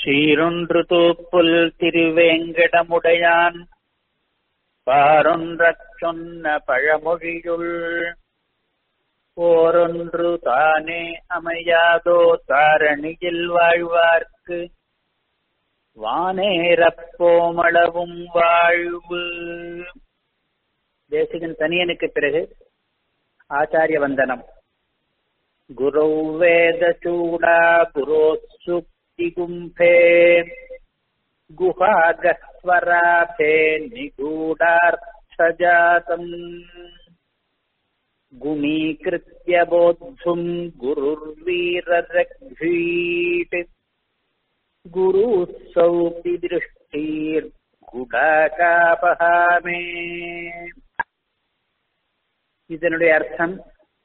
சீரொன்று தூப்புல் திருவேங்கடமுடையான் பாரொன்றச் சொன்ன பழமொழியுள் ஓரொன்று தானே அமையாதோ தாரணியில் வாழ்வார்க்கு வானேரப்போமளவும் வாழ்வு தேசிகன் தனியனுக்கு பிறகு ஆச்சாரிய வந்தனம் குரு வேத சூடா குரோசுக்தி கும்பே गुहागस्वराभे निगूढार्थजातम् गुणीकृत्य बोद्धुम् गुरुर्वीररघ्वीट् गुरुः सौपि दृष्टिर्गुडाकापहामे இதனுடைய அர்த்தம்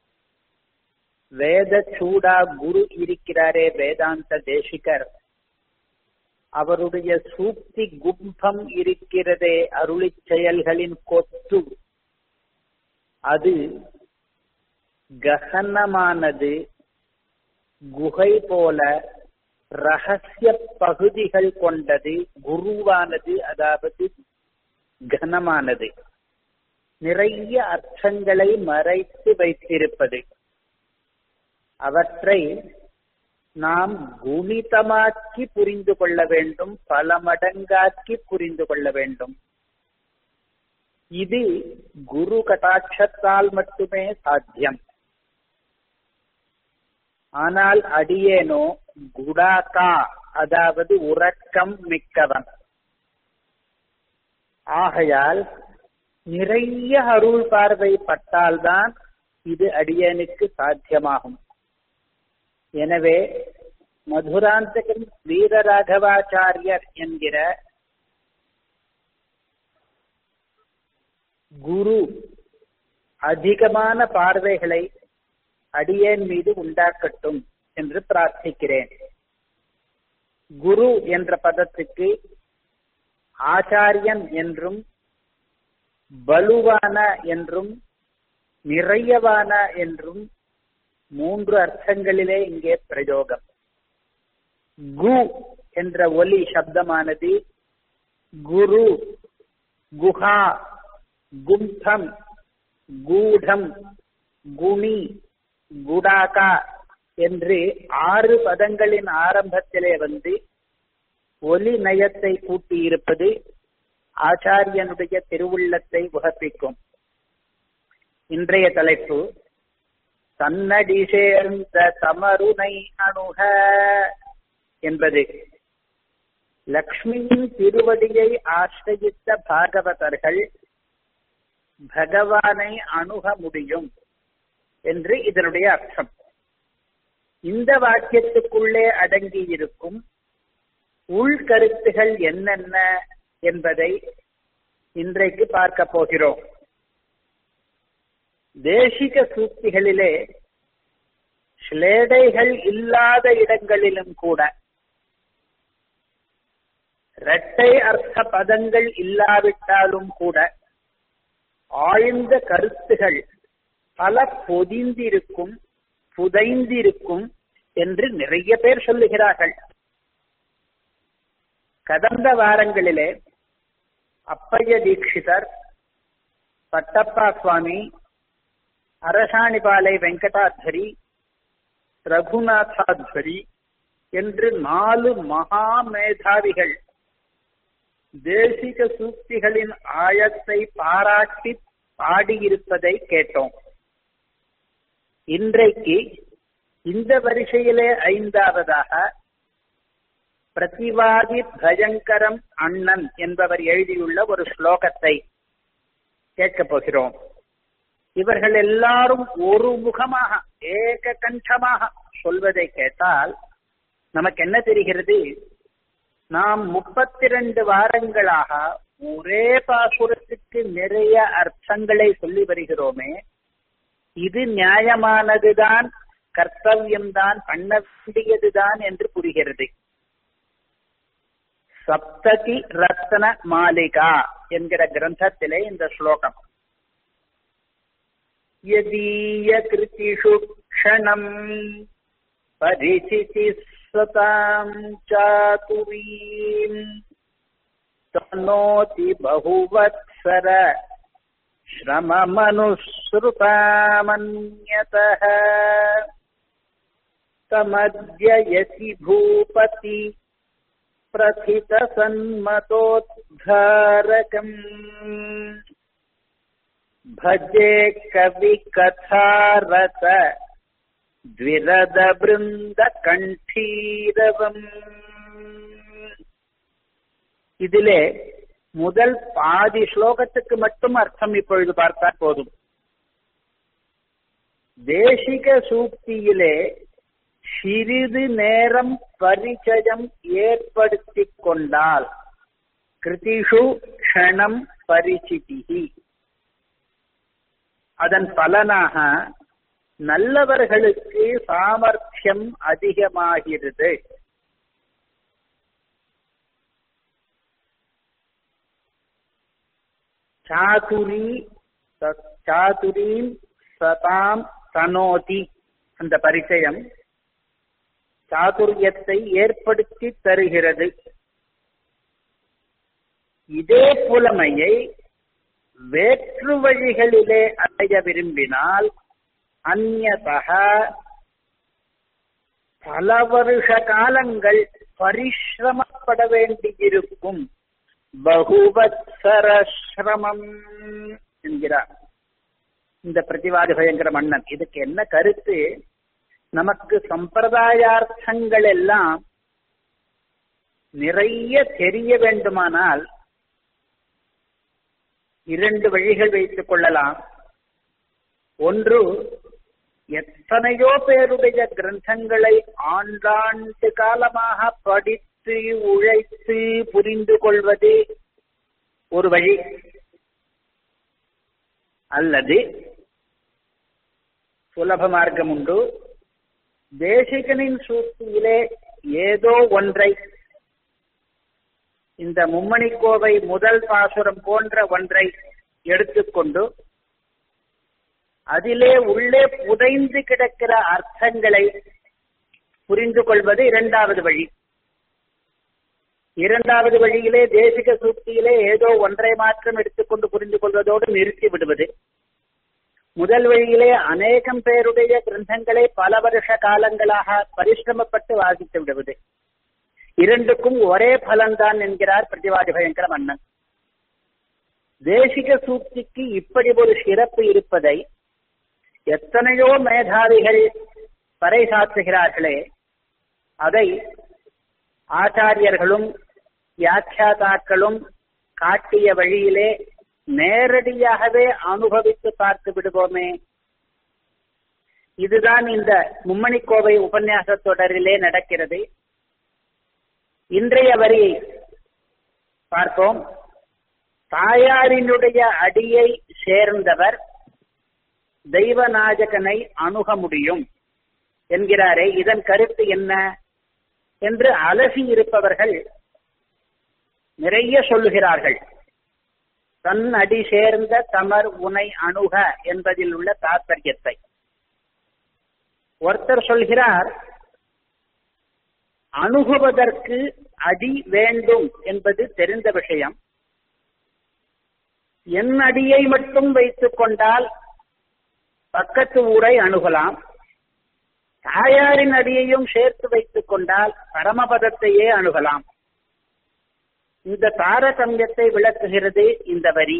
வேத சூடா குரு இருக்கிறாரே வேதாந்த தேசிகர் அவருடைய சூக்தி கும்பம் இருக்கிறதே அருளி செயல்களின் கொத்து அது ககனமானது குகை போல ரகசிய பகுதிகள் கொண்டது குருவானது அதாவது கனமானது நிறைய அர்த்தங்களை மறைத்து வைத்திருப்பது அவற்றை நாம் குணிதமாக்கி புரிந்து கொள்ள வேண்டும் பல மடங்காக்கி புரிந்து கொள்ள வேண்டும் இது குரு கட்டாட்சத்தால் மட்டுமே சாத்தியம் ஆனால் அடியேனோ குடாக்கா அதாவது உறக்கம் மிக்கவன் ஆகையால் நிறைய அருள் பார்வை பட்டால்தான் இது அடியனுக்கு சாத்தியமாகும் எனவே மதுராந்தகன் வீரராகவாச்சாரியர் என்கிற குரு அதிகமான பார்வைகளை அடியேன் மீது உண்டாக்கட்டும் என்று பிரார்த்திக்கிறேன் குரு என்ற பதத்துக்கு ஆச்சாரியன் என்றும் பலுவான என்றும் நிறையவான என்றும் மூன்று அர்த்தங்களிலே இங்கே பிரயோகம் கு என்ற ஒலி சப்தமானது குரு குஹா கும்தம் கூடம் குணி குடாகா என்று ஆறு பதங்களின் ஆரம்பத்திலே வந்து ஒலி நயத்தை கூட்டியிருப்பது ஆச்சாரியனுடைய திருவுள்ளத்தை உகப்பிக்கும் இன்றைய தலைப்பு தன்னடி சேர்ந்த தமருனை அணுக என்பது லக்ஷ்மியின் திருவடியை ஆசிரயித்த பாகவதர்கள் பகவானை அணுக முடியும் என்று இதனுடைய அர்த்தம் இந்த வாக்கியத்துக்குள்ளே அடங்கி இருக்கும் உள்கருத்துகள் என்னென்ன என்பதை இன்றைக்கு பார்க்க போகிறோம் தேசிக சூக்திகளிலே ஸ்லேடைகள் இல்லாத இடங்களிலும் கூட இரட்டை அர்த்த பதங்கள் இல்லாவிட்டாலும் கூட ஆழ்ந்த கருத்துகள் பல பொதிந்திருக்கும் புதைந்திருக்கும் என்று நிறைய பேர் சொல்லுகிறார்கள் கடந்த வாரங்களிலே அப்பைய தீட்சிதர் பட்டப்பா சுவாமி அரசாணிபாலை வெங்கடாத்வரி ரகுநாதாத்வரி என்று நாலு மகா மேதாவிகள் தேசிக சூக்திகளின் ஆழத்தை பாராட்டி பாடியிருப்பதை கேட்டோம் இன்றைக்கு இந்த வரிசையிலே ஐந்தாவதாக பிரதிவாதி பயங்கரம் அண்ணன் என்பவர் எழுதியுள்ள ஒரு ஸ்லோகத்தை கேட்கப் போகிறோம் இவர்கள் எல்லாரும் ஒரு முகமாக ஏக கண்டமாக சொல்வதை கேட்டால் நமக்கு என்ன தெரிகிறது நாம் முப்பத்தி ரெண்டு வாரங்களாக ஒரே பாசுரத்துக்கு நிறைய அர்த்தங்களை சொல்லி வருகிறோமே இது நியாயமானதுதான் கர்த்தவியம்தான் பண்ண வேண்டியதுதான் என்று புரிகிறது சப்ததி ரத்ன மாலிகா என்கிற கிரந்தத்திலே இந்த ஸ்லோகம் யதீய கிருதிஷு க்ஷணம் परिचितिः सताम् चातुरीम् तनोति बहुवत्सर श्रममनुसृतामन्यतः तमद्ययसि भूपति प्रथितसन्मतोद्धारकम् भजे कविकथारत द्विरदபிருந்தகண்டீரவம் இதிலே முதல் பாதி ஸ்லோகத்துக்கு மட்டும் அர்த்தம் இப்பொழுது பார்த்தால் போதும் தேசிக சூக்தியிலே சிறிது நேரம் பரிச்சயம் ஏற்படுத்திக் கொண்டால் கிருதிஷு க்ஷணம் பரிச்சிதிகி அதன் பலனாக நல்லவர்களுக்கு சாமர்த்தியம் அதிகமாகிறது சாதுரி சாதுரீம் சதாம் தனோதி அந்த பரிச்சயம் சாதுரியத்தை ஏற்படுத்தி தருகிறது இதே புலமையை வேற்று வழிகளிலே அடைய விரும்பினால் அந்நதக பல வருஷ காலங்கள் பரிசிரமப்பட வேண்டியிருக்கும் பகுவத்சரஸ்ரமம் என்கிறார் இந்த பிரதிவாதி பயங்கர மன்னன் இதுக்கு என்ன கருத்து நமக்கு சம்பிரதாயார்த்தங்கள் எல்லாம் நிறைய தெரிய வேண்டுமானால் இரண்டு வழிகள் வைத்துக் கொள்ளலாம் ஒன்று எத்தனையோ பேருடைய கிரந்தங்களை ஆண்டாண்டு காலமாக படித்து உழைத்து புரிந்து கொள்வது ஒரு வழி அல்லது சுலப மார்க்கம் உண்டு தேசிகனின் சூழ்ச்சியிலே ஏதோ ஒன்றை இந்த மும்மணி கோவை முதல் பாசுரம் போன்ற ஒன்றை எடுத்துக்கொண்டு அதிலே உள்ளே புதைந்து கிடக்கிற அர்த்தங்களை புரிந்து கொள்வது இரண்டாவது வழி இரண்டாவது வழியிலே தேசிக சூக்தியிலே ஏதோ ஒன்றை மாற்றம் எடுத்துக்கொண்டு புரிந்து கொள்வதோடு நிறுத்தி விடுவது முதல் வழியிலே அநேகம் பேருடைய கிரந்தங்களை பல வருஷ காலங்களாக பரிசிரமப்பட்டு வாசித்து விடுவது இரண்டுக்கும் ஒரே பலன்தான் என்கிறார் பிரதிவாதி பயங்கர மன்னன் தேசிக சூக்திக்கு இப்படி ஒரு சிறப்பு இருப்பதை எத்தனையோ மேதாவிகள் பறைசாற்றுகிறார்களே அதை ஆச்சாரியர்களும் வியாக்கியாதாக்களும் காட்டிய வழியிலே நேரடியாகவே அனுபவித்து பார்த்து விடுவோமே இதுதான் இந்த மும்மணிக்கோவை உபன்யாச தொடரிலே நடக்கிறது இன்றைய வரியை பார்ப்போம் தாயாரினுடைய அடியை சேர்ந்தவர் தெய்வநாயகனை அணுக முடியும் என்கிறாரே இதன் கருத்து என்ன என்று அலசி இருப்பவர்கள் நிறைய சொல்லுகிறார்கள் தன் அடி சேர்ந்த தமர் உனை அணுக என்பதில் உள்ள தாற்பயத்தை ஒருத்தர் சொல்கிறார் அணுகுவதற்கு அடி வேண்டும் என்பது தெரிந்த விஷயம் என் அடியை மட்டும் வைத்துக் கொண்டால் பக்கத்து ஊரை அணுகலாம் தாயாரின் அடியையும் சேர்த்து வைத்துக் கொண்டால் பரமபதத்தையே அணுகலாம் இந்த தாரதமியத்தை விளக்குகிறது இந்த வரி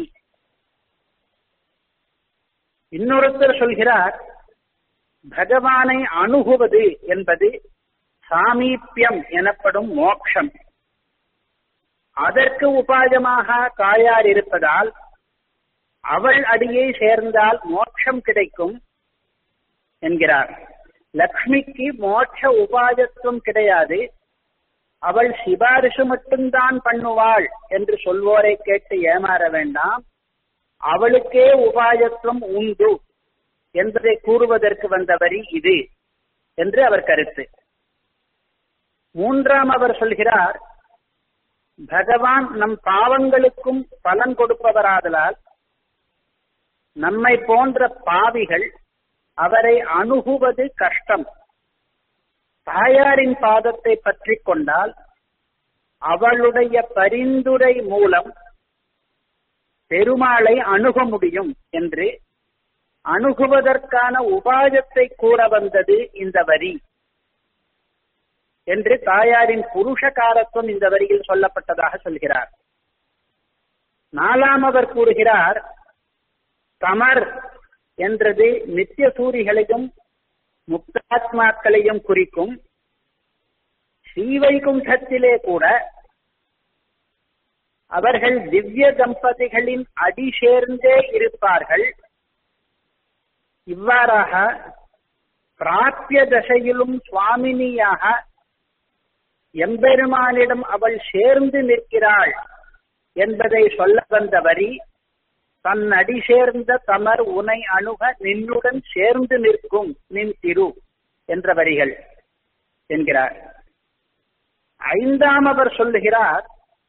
இன்னொருத்தர் சொல்கிறார் பகவானை அணுகுவது என்பது சாமீப்பியம் எனப்படும் மோக்ஷம் அதற்கு உபாயமாக தாயார் இருப்பதால் அவள் அடியை சேர்ந்தால் மோட்சம் கிடைக்கும் என்கிறார் லக்ஷ்மிக்கு மோட்ச உபாயத்துவம் கிடையாது அவள் சிபாரிசு மட்டும்தான் பண்ணுவாள் என்று சொல்வோரை கேட்டு ஏமாற வேண்டாம் அவளுக்கே உபாயத்துவம் உண்டு என்பதை கூறுவதற்கு வந்த வரி இது என்று அவர் கருத்து மூன்றாம் அவர் சொல்கிறார் பகவான் நம் பாவங்களுக்கும் பலன் கொடுப்பவராதலால் நம்மை போன்ற பாவிகள் அவரை அணுகுவது கஷ்டம் தாயாரின் பாதத்தை பற்றி கொண்டால் அவளுடைய பரிந்துரை மூலம் பெருமாளை அணுக முடியும் என்று அணுகுவதற்கான உபாயத்தை கூற வந்தது இந்த வரி என்று தாயாரின் புருஷகாரத்துவம் இந்த வரியில் சொல்லப்பட்டதாக சொல்கிறார் நாலாம் அவர் கூறுகிறார் தமர் என்றது நித்திய சூரிகளையும் முக்தாத்மாக்களையும் குறிக்கும் ஸ்ரீவைகுண்டத்திலே கூட அவர்கள் திவ்ய தம்பதிகளின் அடி சேர்ந்தே இருப்பார்கள் இவ்வாறாக பிராப்பிய தசையிலும் சுவாமினியாக எம்பெருமானிடம் அவள் சேர்ந்து நிற்கிறாள் என்பதை சொல்ல வந்த வரி தன் அடி சேர்ந்த தமர் உனை அணுக நின்னுடன் சேர்ந்து நிற்கும் நின் திரு என்ற வரிகள் என்கிறார் ஐந்தாம் அவர் சொல்லுகிறார்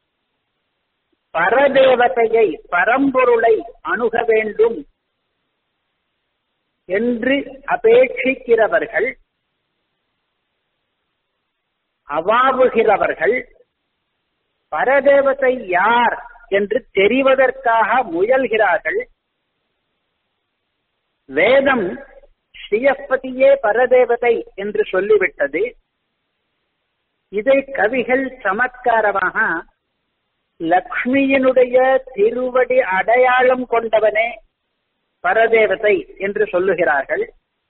பரதேவதையை பரம்பொருளை அணுக வேண்டும் என்று அபேட்சிக்கிறவர்கள் அவாவுகிறவர்கள் பரதேவதை யார் என்று தெரிவதற்காக முயல்கிறார்கள் வேதம் ஸ்ரீயப்பதியே பரதேவதை என்று சொல்லிவிட்டது இதை கவிகள் சமத்காரமாக லக்ஷ்மியினுடைய திருவடி அடையாளம் கொண்டவனே பரதேவதை என்று சொல்லுகிறார்கள்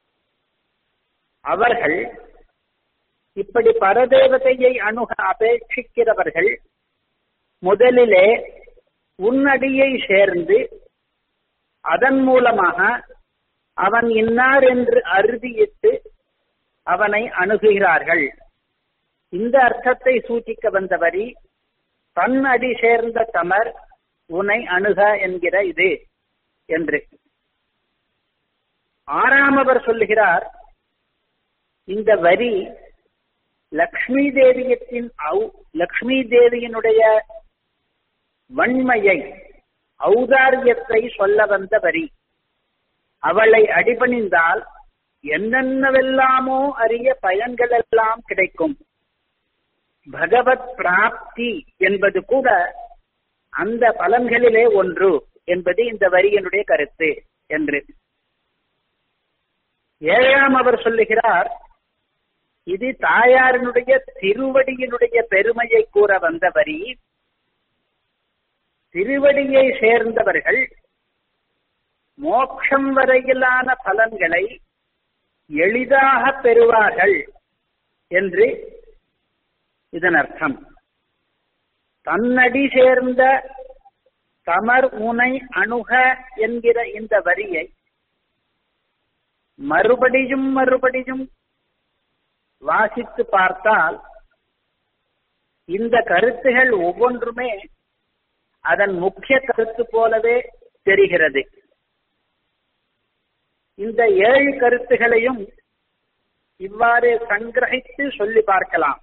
அவர்கள் இப்படி பரதேவதையை அணுக அபேட்சிக்கிறவர்கள் முதலிலே உன்னடியை சேர்ந்து அதன் மூலமாக அவன் இன்னார் என்று அறுதியிட்டு அவனை அணுகுகிறார்கள் இந்த அர்த்தத்தை சூಚಿக்க வந்த வரி தன் அடி சேர்ந்த தமர் உனை அணுக என்கிற இது என்று ஆறாமவர் சொல்லுகிறார் இந்த வரி லக்ஷ்மி தேவியத்தின் லக்ஷ்மி தேவியினுடைய வன்மையை ஔதாரியத்தை சொல்ல வந்த வரி அவளை அடிபணிந்தால் என்னென்னவெல்லாமோ அறிய பயன்கள் எல்லாம் கிடைக்கும் பகவத் பிராப்தி என்பது கூட அந்த பலன்களிலே ஒன்று என்பது இந்த வரியினுடைய கருத்து என்று ஏழாம் அவர் சொல்லுகிறார் இது தாயாரினுடைய திருவடியினுடைய பெருமையை கூற வந்த வரி திருவடியை சேர்ந்தவர்கள் மோட்சம் வரையிலான பலன்களை எளிதாக பெறுவார்கள் என்று இதன் அர்த்தம் தன்னடி சேர்ந்த தமர் உனை அணுக என்கிற இந்த வரியை மறுபடியும் மறுபடியும் வாசித்து பார்த்தால் இந்த கருத்துகள் ஒவ்வொன்றுமே அதன் முக்கிய கருத்து போலவே தெரிகிறது இந்த ஏழு கருத்துகளையும் இவ்வாறு சங்கிரகித்து சொல்லி பார்க்கலாம்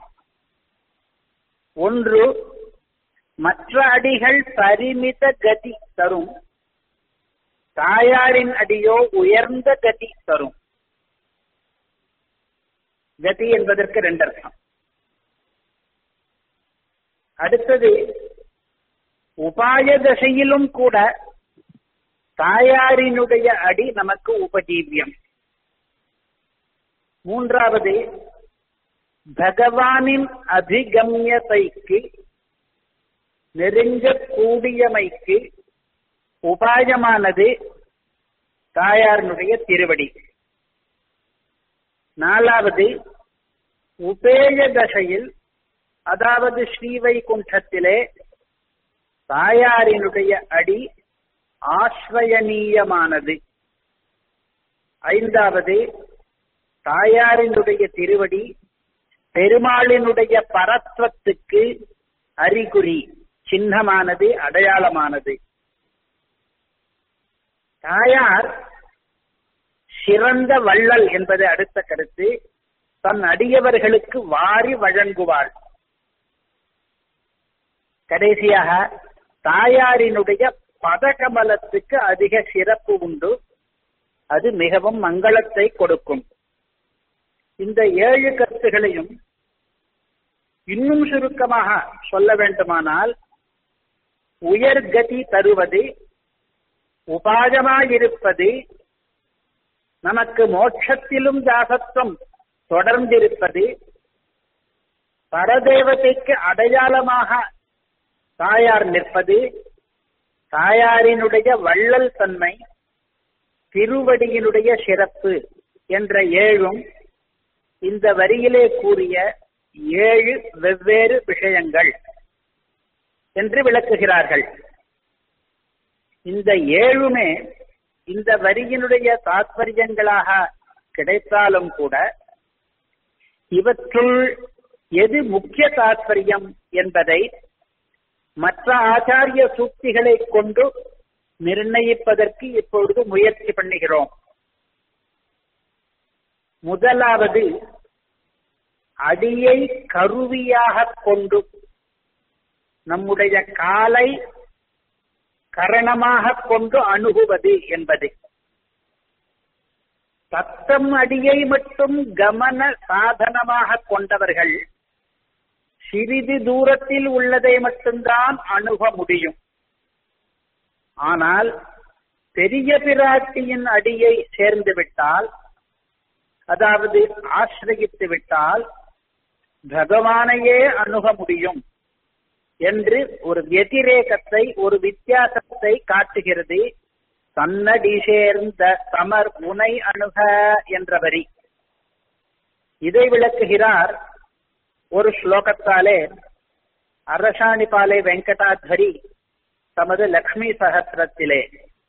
ஒன்று மற்ற அடிகள் பரிமித கதி தரும் தாயாரின் அடியோ உயர்ந்த கதி தரும் கதி என்பதற்கு ரெண்டு அர்த்தம் அடுத்தது உபாய தசையிலும் கூட தாயாரினுடைய அடி நமக்கு உபஜீவியம் மூன்றாவது பகவானின் அபிகம்யதைக்கு நெருங்க கூடியமைக்கு உபாயமானது தாயாரினுடைய திருவடி நாலாவது உபேய தசையில் அதாவது ஸ்ரீவைகுண்டத்திலே தாயாரினுடைய அடி ஆஸ்வயனீயமானது ஐந்தாவது தாயாரினுடைய திருவடி பெருமாளினுடைய பரத்வத்துக்கு அறிகுறி சின்னமானது அடையாளமானது தாயார் சிறந்த வள்ளல் என்பது அடுத்த கருத்து தன் அடியவர்களுக்கு வாரி வழங்குவாள் கடைசியாக தாயாரினுடைய பதகமலத்துக்கு அதிக சிறப்பு உண்டு அது மிகவும் மங்களத்தை கொடுக்கும் இந்த ஏழு கருத்துகளையும் இன்னும் சுருக்கமாக சொல்ல வேண்டுமானால் உயர்கதி தருவது உபாயமாயிருப்பது நமக்கு மோட்சத்திலும் தாசத்துவம் தொடர்ந்திருப்பது பரதேவதைக்கு அடையாளமாக தாயார் நிற்பது தாயாரினுடைய வள்ளல் தன்மை திருவடியினுடைய சிறப்பு என்ற ஏழும் இந்த வரியிலே கூறிய ஏழு வெவ்வேறு விஷயங்கள் என்று விளக்குகிறார்கள் இந்த ஏழுமே இந்த வரியினுடைய தாத்பரியங்களாக கிடைத்தாலும் கூட இவற்றுள் எது முக்கிய தாத்பரியம் என்பதை மற்ற ஆச்சாரிய சூக்திகளை கொண்டு நிர்ணயிப்பதற்கு இப்பொழுது முயற்சி பண்ணுகிறோம் முதலாவது அடியை கருவியாக கொண்டு நம்முடைய காலை கரணமாக கொண்டு அணுகுவது என்பது தத்தம் அடியை மட்டும் கமன சாதனமாக கொண்டவர்கள் சிறிது தூரத்தில் உள்ளதை மட்டும்தான் அணுக முடியும் ஆனால் பெரிய பிராட்டியின் அடியை சேர்ந்து விட்டால் அதாவது ஆசிரயித்து விட்டால் பகவானையே அணுக முடியும் என்று ஒரு வெதிரேகத்தை ஒரு வித்தியாசத்தை காட்டுகிறது தன்னடி சேர்ந்த சமர் உனை அணுக என்ற வரி இதை விளக்குகிறார் ஒரு ஸ்லோகத்தாலே அரசாணிபாலை வெங்கடாத்வரி தமது லக்ஷ்மி சகசிரத்திலே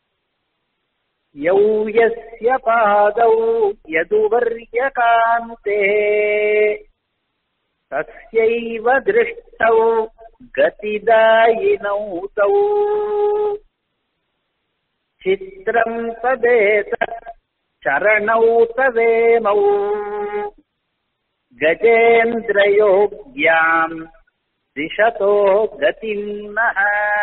யௌயஸ்ய பாதௌ யதுவர்ய காந்தே தஸ்யைவ திருஷ்டௌ கதிதாயினௌ தௌ சித்திரம் ததேத சரணௌ தவேமௌ கஜேந்திரயோக்யாம் திசதோ கதின்னஹ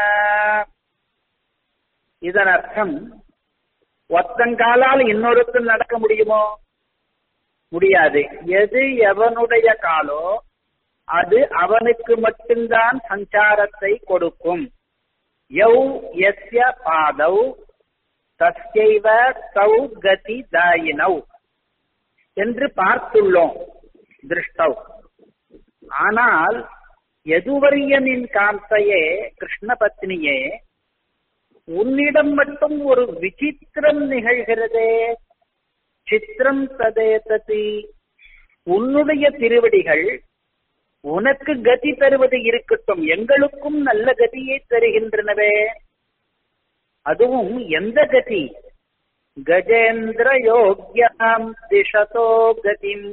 இதன் அர்த்தம் ஒத்தங்காலால் இன்னொருத்தன் நடக்க முடியுமோ முடியாது எது எவனுடைய காலோ அது அவனுக்கு மட்டும்தான் சஞ்சாரத்தை கொடுக்கும் யௌ எஸ்ய பாதௌ தஸ்யைவ தௌ கதி தாயினௌ என்று பார்த்துள்ளோம் திருஷ்டவ் ஆனால் எதுவரியனின் காந்தையே கிருஷ்ண பத்னியே உன்னிடம் மட்டும் ஒரு விசித்திரம் நிகழ்கிறதே சித்திரம் ததேததி உன்னுடைய திருவடிகள் உனக்கு கதி தருவது இருக்கட்டும் எங்களுக்கும் நல்ல கதியை தருகின்றனவே அதுவும் எந்த கதி கஜேந்திர யோக்யாம் திசதோ கதிம்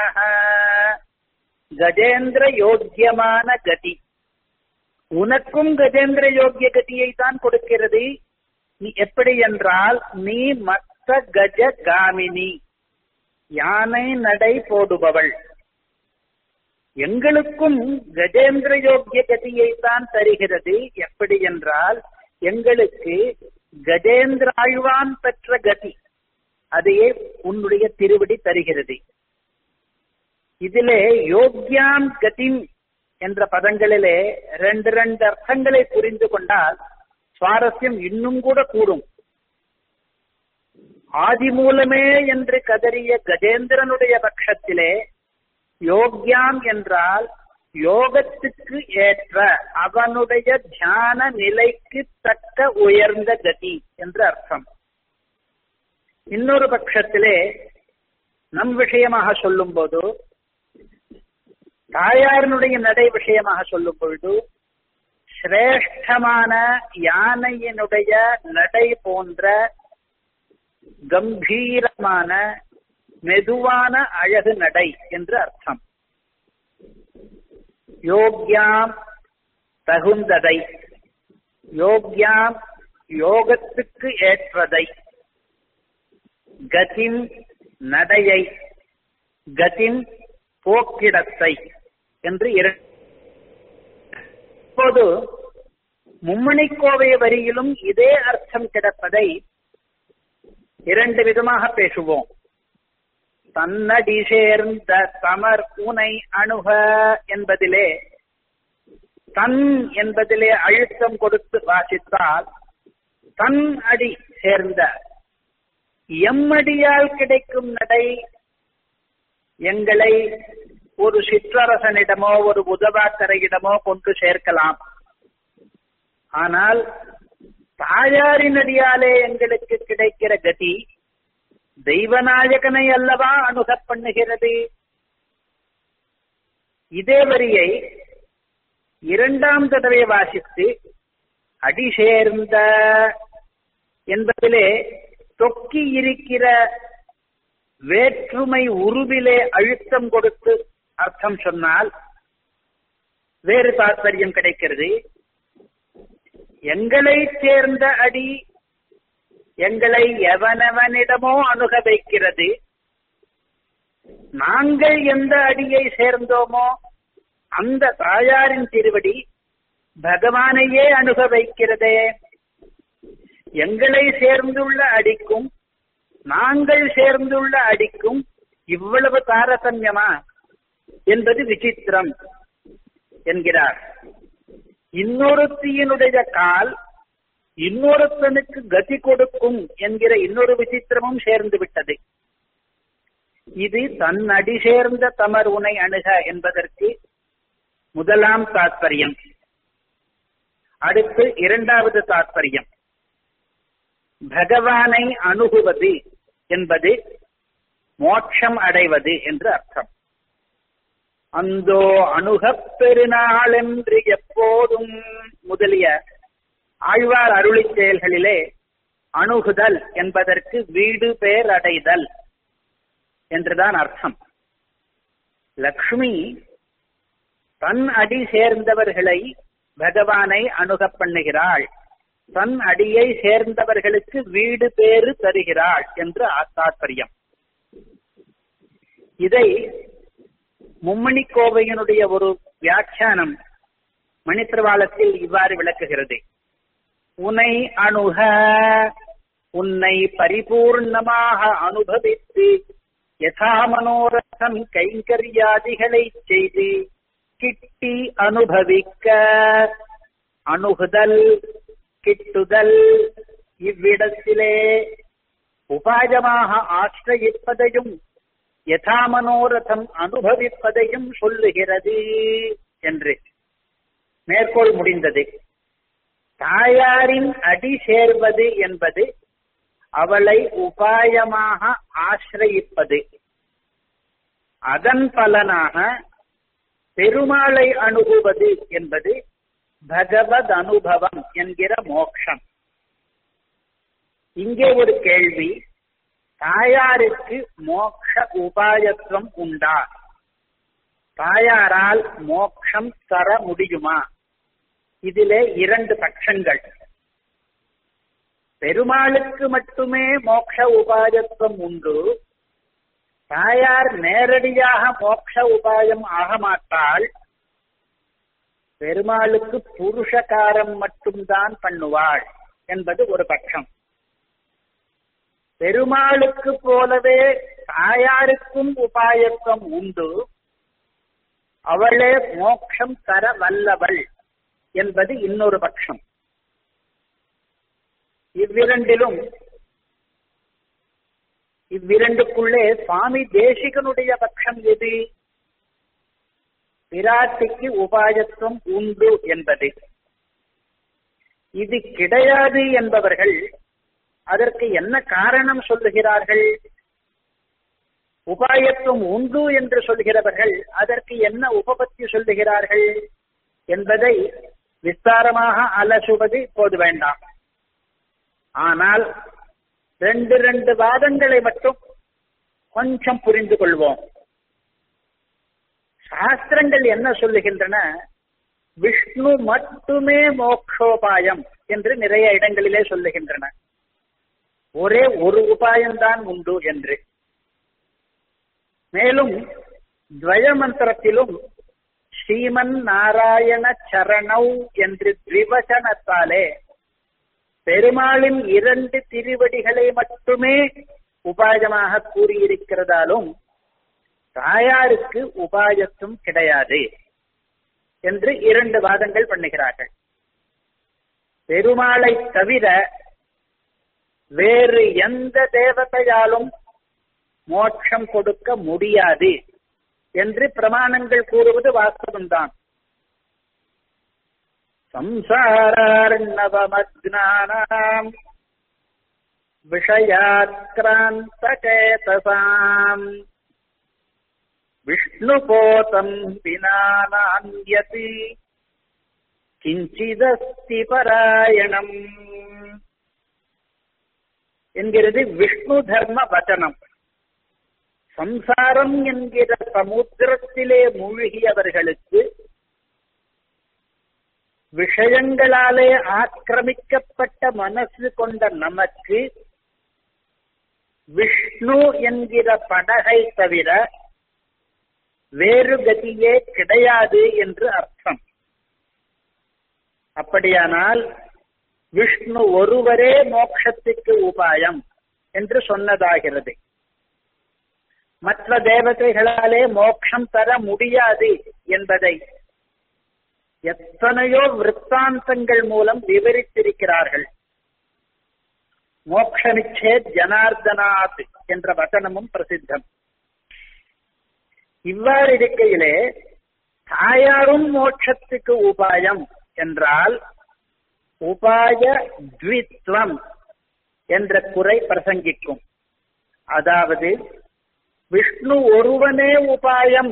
கஜேந்திர யோக்கியமான கதி உனக்கும் கஜேந்திர யோக்கிய கதியை தான் கொடுக்கிறது நீ எப்படி என்றால் நீ மற்ற கஜ காமினி யானை நடை போடுபவள் எங்களுக்கும் கஜேந்திர யோக்கிய கதியை தான் தருகிறது எப்படி என்றால் எங்களுக்கு கஜேந்திர ஆழ்வான் பெற்ற கதி அதையே உன்னுடைய திருவடி தருகிறது இதிலே யோக்யாம் கதிம் என்ற பதங்களிலே ரெண்டு ரெண்டு அர்த்தங்களை புரிந்து கொண்டால் சுவாரஸ்யம் இன்னும் கூட கூடும் ஆதி மூலமே என்று கதறிய கஜேந்திரனுடைய பட்சத்திலே யோக்யாம் என்றால் யோகத்துக்கு ஏற்ற அவனுடைய தியான நிலைக்கு தக்க உயர்ந்த கதி என்று அர்த்தம் இன்னொரு பட்சத்திலே நம் விஷயமாக சொல்லும் போது தாயாரினுடைய நடை விஷயமாக சொல்லும் பொழுது சிரேஷ்டமான யானையினுடைய நடை போன்ற கம்பீரமான மெதுவான அழகு நடை என்று அர்த்தம் யோக்யாம் தகுந்ததை யோக்யாம் யோகத்துக்கு ஏற்றதை கதிம் நடையை கதிம் போக்கிடத்தை என்று இப்போது மும்மணிக்கோவை வரியிலும் இதே அர்த்தம் கிடப்பதை இரண்டு விதமாக பேசுவோம் தன்னடி சேர்ந்த தமர் உனை அணுக என்பதிலே தன் என்பதிலே அழுத்தம் கொடுத்து வாசித்தால் தன் அடி சேர்ந்த எம்மடியால் கிடைக்கும் நடை எங்களை ஒரு சிற்றரசனிடமோ ஒரு உதவாக்கரையிடமோ கொண்டு சேர்க்கலாம் ஆனால் தாயாரின் அடியாலே எங்களுக்கு கிடைக்கிற கதி தெய்வநாயகனை அல்லவா அணுகப் பண்ணுகிறது இதே வரியை இரண்டாம் தடவை வாசித்து அடி சேர்ந்த என்பதிலே தொக்கி இருக்கிற வேற்றுமை உருவிலே அழுத்தம் கொடுத்து அர்த்தம் சொன்னால் வேறு தாற்பயம் கிடைக்கிறது எங்களை சேர்ந்த அடி எங்களை எவனவனிடமோ அணுக வைக்கிறது நாங்கள் எந்த அடியை சேர்ந்தோமோ அந்த தாயாரின் திருவடி பகவானையே அணுக வைக்கிறதே எங்களை சேர்ந்துள்ள அடிக்கும் நாங்கள் சேர்ந்துள்ள அடிக்கும் இவ்வளவு தாரதமியமா என்பது விசித்திரம் என்கிறார் இன்னொருத்தியினுடைய கால் இன்னொருத்தனுக்கு கதி கொடுக்கும் என்கிற இன்னொரு விசித்திரமும் சேர்ந்து விட்டது இது தன் அடி சேர்ந்த தமர் உனை அணுக என்பதற்கு முதலாம் தாத்பரியம் அடுத்து இரண்டாவது தாத்பரியம் பகவானை அணுகுவது என்பது மோட்சம் அடைவது என்று அர்த்தம் அந்தோ அணுகப் பெருநாளென்று எப்போதும் முதலிய ஆழ்வார் அருளி செயல்களிலே அணுகுதல் என்பதற்கு வீடு பேர் அடைதல் என்றுதான் அர்த்தம் லக்ஷ்மி தன் அடி சேர்ந்தவர்களை பகவானை அணுகப் பண்ணுகிறாள் தன் அடியை சேர்ந்தவர்களுக்கு வீடு பேறு தருகிறாள் என்று தாற்பயம் இதை மும்மணி கோவையினுடைய ஒரு வியாக்கியானம் மணித்திருவாளத்தில் இவ்வாறு விளக்குகிறது உனை அணுக உன்னை பரிபூர்ணமாக அனுபவித்து யதா மனோரதம் கைங்கரியாதிகளை செய்து கிட்டி அனுபவிக்க அணுகுதல் கிட்டுதல் இவ்விடத்திலே உபாயமாக ஆசிரயிப்பதையும் யதா மனோரதம் அனுபவிப்பதையும் சொல்லுகிறது என்று மேற்கோள் முடிந்தது தாயாரின் அடி சேர்வது என்பது அவளை உபாயமாக ஆசிரயிப்பது அதன் பலனாக பெருமாளை அணுகுவது என்பது பகவத் அனுபவம் என்கிற மோக்ஷம் இங்கே ஒரு கேள்வி தாயாருக்கு மோக்ஷ உபாயத்துவம் உண்டா தாயாரால் மோக்ஷம் தர முடியுமா இதிலே இரண்டு பட்சங்கள் பெருமாளுக்கு மட்டுமே மோக்ஷ உபாயத்துவம் உண்டு தாயார் நேரடியாக மோக்ஷ உபாயம் ஆக மாட்டாள் பெருமாளுக்கு புருஷகாரம் மட்டும்தான் பண்ணுவாள் என்பது ஒரு பட்சம் பெருமாளுக்கு போலவே தாயாருக்கும் உபாயத்துவம் உண்டு அவளே மோட்சம் தர வல்லவள் என்பது இன்னொரு பட்சம் இவ்விரண்டிலும் இவ்விரண்டுக்குள்ளே சுவாமி தேசிகனுடைய பட்சம் எது பிராட்டிக்கு உபாயத்துவம் உண்டு என்பது இது கிடையாது என்பவர்கள் அதற்கு என்ன காரணம் சொல்லுகிறார்கள் உபாயத்துவம் உண்டு என்று சொல்கிறவர்கள் அதற்கு என்ன உபபத்தி சொல்லுகிறார்கள் என்பதை விஸ்தாரமாக அலசுவது இப்போது வேண்டாம் ஆனால் ரெண்டு ரெண்டு வாதங்களை மட்டும் கொஞ்சம் புரிந்து கொள்வோம் சாஸ்திரங்கள் என்ன சொல்லுகின்றன விஷ்ணு மட்டுமே மோக்ஷோபாயம் என்று நிறைய இடங்களிலே சொல்லுகின்றன ஒரே ஒரு உபாயம்தான் உண்டு என்று மேலும் துவய மந்திரத்திலும் ஸ்ரீமன் நாராயண சரணவ் என்று திரிவசனத்தாலே பெருமாளின் இரண்டு திருவடிகளை மட்டுமே உபாயமாக கூறியிருக்கிறதாலும் தாயாருக்கு உபாயத்தும் கிடையாது என்று இரண்டு வாதங்கள் பண்ணுகிறார்கள் பெருமாளை தவிர வேறு எந்த தேவதையாலும் மோட்சம் கொடுக்க முடியாது என்று பிரமாணங்கள் கூறுவது வாஸ்தவம்தான் சம்சாரணவமக்னானாம் விஷயாத்கிராந்தகேதசாம் விஷ்ணுபோதம் வினானான்யதி கிஞ்சிதஸ்தி பராயணம் என்கிறது விஷ்ணு தர்ம வச்சனம் சம்சாரம் என்கிற சமுத்திரத்திலே மூழ்கியவர்களுக்கு விஷயங்களாலே ஆக்கிரமிக்கப்பட்ட மனசு கொண்ட நமக்கு விஷ்ணு என்கிற படகை தவிர வேறு கதியே கிடையாது என்று அர்த்தம் அப்படியானால் விஷ்ணு ஒருவரே மோட்சத்துக்கு உபாயம் என்று சொன்னதாகிறது மற்ற தேவதைகளாலே மோட்சம் தர முடியாது என்பதை எத்தனையோ விற்த்தாந்தங்கள் மூலம் விவரித்திருக்கிறார்கள் மோக்ஷனிச்சேத் ஜனார்தனாத் என்ற வசனமும் பிரசித்தம் இவ்வாறு இருக்கையிலே தாயாரும் மோட்சத்துக்கு உபாயம் என்றால் உபாய த்வித்வம் என்ற குறை பிரசங்கிக்கும் அதாவது விஷ்ணு ஒருவனே உபாயம்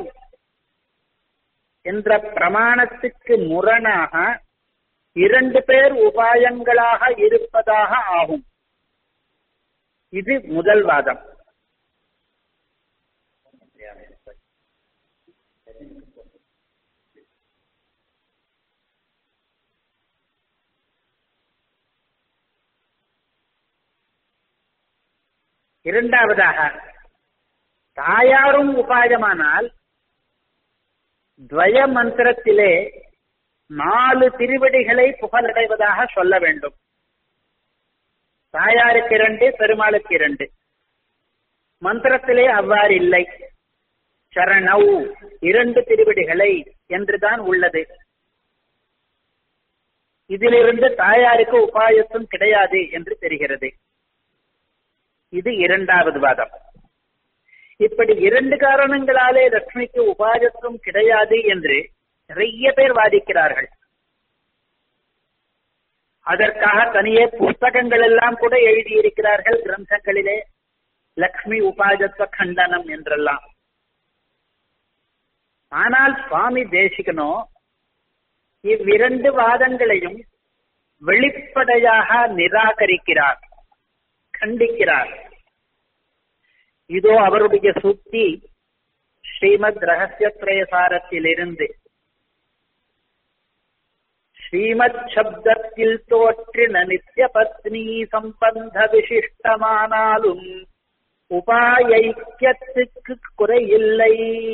என்ற பிரமாணத்துக்கு முரணாக இரண்டு பேர் உபாயங்களாக இருப்பதாக ஆகும் இது முதல் வாதம் இரண்டாவதாக தாயாரும் உபாயமானால் துவய மந்திரத்திலே நாலு திருவடிகளை புகழடைவதாக சொல்ல வேண்டும் தாயாருக்கு இரண்டு பெருமாளுக்கு இரண்டு மந்திரத்திலே அவ்வாறு இல்லை சரணவ் இரண்டு திருவடிகளை என்றுதான் உள்ளது இதிலிருந்து தாயாருக்கு உபாயத்தும் கிடையாது என்று தெரிகிறது இது இரண்டாவது வாதம் இப்படி இரண்டு காரணங்களாலே லட்சுமிக்கு உபாயத்துவம் கிடையாது என்று நிறைய பேர் வாதிக்கிறார்கள் அதற்காக தனியே புஸ்தகங்கள் எல்லாம் கூட எழுதியிருக்கிறார்கள் கிரந்தங்களிலே லக்ஷ்மி உபாயத்துவ கண்டனம் என்றெல்லாம் ஆனால் சுவாமி தேசிகனோ இவ்விரண்டு வாதங்களையும் வெளிப்படையாக நிராகரிக்கிறார் கண்டிக்கிறார் இதோ அவருடைய சுத்தி ஸ்ரீமத் ரகசிய பிரயசாரத்திலிருந்து ஸ்ரீமத் சப்தத்தில் தோற்றின நித்திய பத்னி சம்பந்த விசிஷ்டமானாலும் உபாயைக்கியத்துக்கு குறையில்லை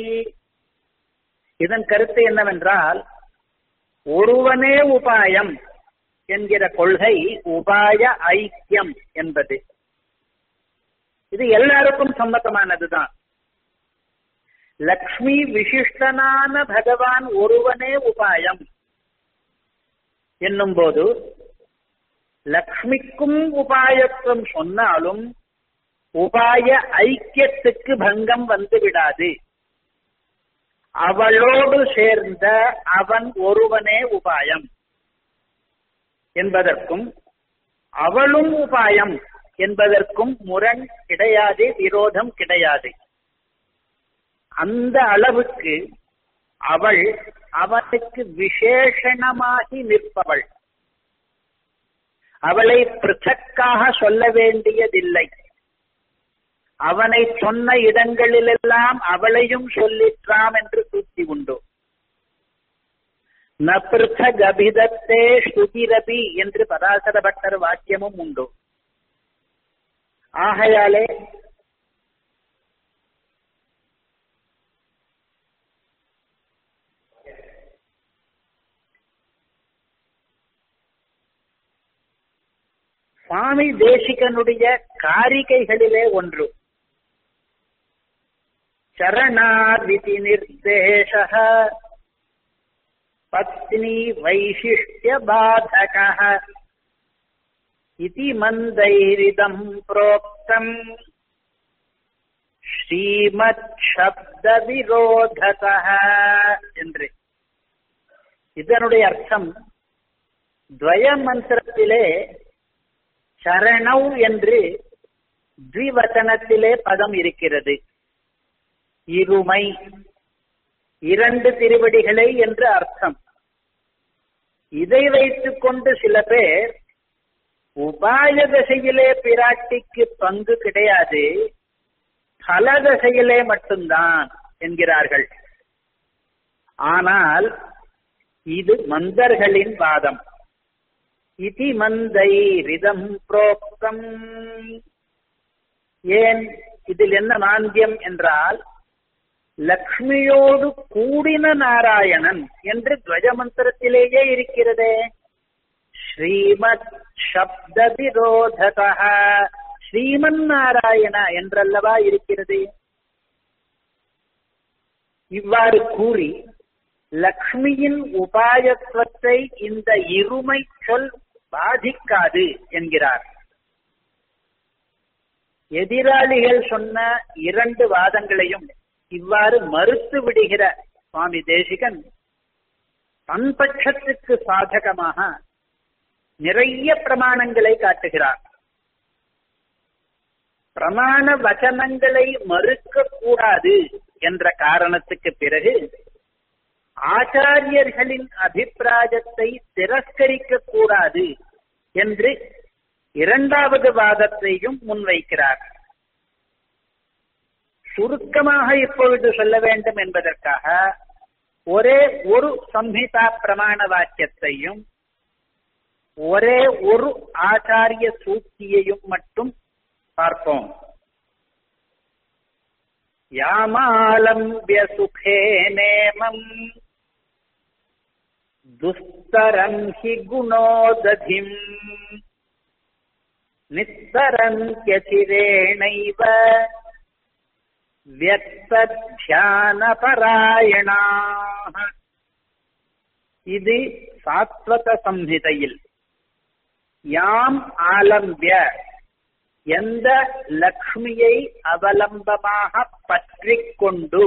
இதன் கருத்து என்னவென்றால் ஒருவனே உபாயம் என்கிற கொள்கை உபாய ஐக்கியம் என்பது இது எல்லாருக்கும் சம்மதமானதுதான் லக்ஷ்மி விசிஷ்டனான பகவான் ஒருவனே உபாயம் என்னும் போது லக்ஷ்மிக்கும் உபாயத்துவம் சொன்னாலும் உபாய ஐக்கியத்துக்கு பங்கம் வந்து விடாது அவளோடு சேர்ந்த அவன் ஒருவனே உபாயம் என்பதற்கும் அவளும் உபாயம் என்பதற்கும் முரண் கிடையாது விரோதம் கிடையாது அந்த அளவுக்கு அவள் அவனுக்கு விசேஷணமாகி நிற்பவள் அவளை பிருத்தக்காக சொல்ல வேண்டியதில்லை அவனை சொன்ன இடங்களிலெல்லாம் அவளையும் சொல்லிற்றாம் என்று சூழ்ச்சி உண்டு ந பிருத்தக் அபிதத்தே ஸ்ருதிரபி என்று பராசர பட்டர் வாக்கியமும் உண்டு ஆகையாலே சுவாமி தேசிகனுடைய காரிகைகளிலே ஒன்று शरणादिति निर्देशः पत्नी वैशिष्ट्यबाधकः इति मन्दैरिदम् प्रोक्तम् ஸ்ரீமத் என்று இதனுடைய அர்த்தம் துவய மந்திரத்திலே சரணவ் என்று த்விவச்சனத்திலே பதம் இருக்கிறது இருமை இரண்டு திருவடிகளை என்று அர்த்தம் இதை வைத்துக் கொண்டு சில பேர் உபாய தசையிலே பிராட்டிக்கு பங்கு கிடையாது பலதசையிலே மட்டும்தான் என்கிறார்கள் ஆனால் இது மந்தர்களின் வாதம் இதி மந்தை ரிதம் புரோக்தம் ஏன் இதில் என்ன மாந்தியம் என்றால் லக்ஷ்மியோடு கூடின நாராயணன் என்று துவஜ மந்திரத்திலேயே இருக்கிறதே ஸ்ரீமத் சப்த விரோததா ஸ்ரீமன் நாராயண என்றல்லவா இருக்கிறது இவ்வாறு கூறி லக்ஷ்மியின் உபாயத்துவத்தை இந்த இருமை சொல் பாதிக்காது என்கிறார் எதிராளிகள் சொன்ன இரண்டு வாதங்களையும் இவ்வாறு மறுத்து விடுகிற சுவாமி தேசிகன் தன் பட்சத்துக்கு சாதகமாக நிறைய பிரமாணங்களை காட்டுகிறார் பிரமாண வச்சனங்களை மறுக்க கூடாது என்ற காரணத்துக்கு பிறகு ஆச்சாரியர்களின் அபிப்பிராயத்தை திரஸ்கரிக்க கூடாது என்று இரண்டாவது வாதத்தையும் முன்வைக்கிறார் சுருக்கமாக இப்பொழுது சொல்ல வேண்டும் என்பதற்காக ஒரே ஒரு சம்ஹிதா பிரமாண வாக்கியத்தையும் ஒரே ஒரு ஆச்சாரிய சூக்தியையும் மட்டும் பார்ப்போம் யாமாலம்பிய சுகே நேமம் துஸ்தரம் ஹி குணோததிம் நித்தரந்தியசிரேணைவ வியக்தியானபராயணாக இது சாத்வத சம்ஹிதையில் யாம் ஆலம்பிய எந்த லக்ஷ்மியை அவலம்பமாக பற்றிக் கொண்டு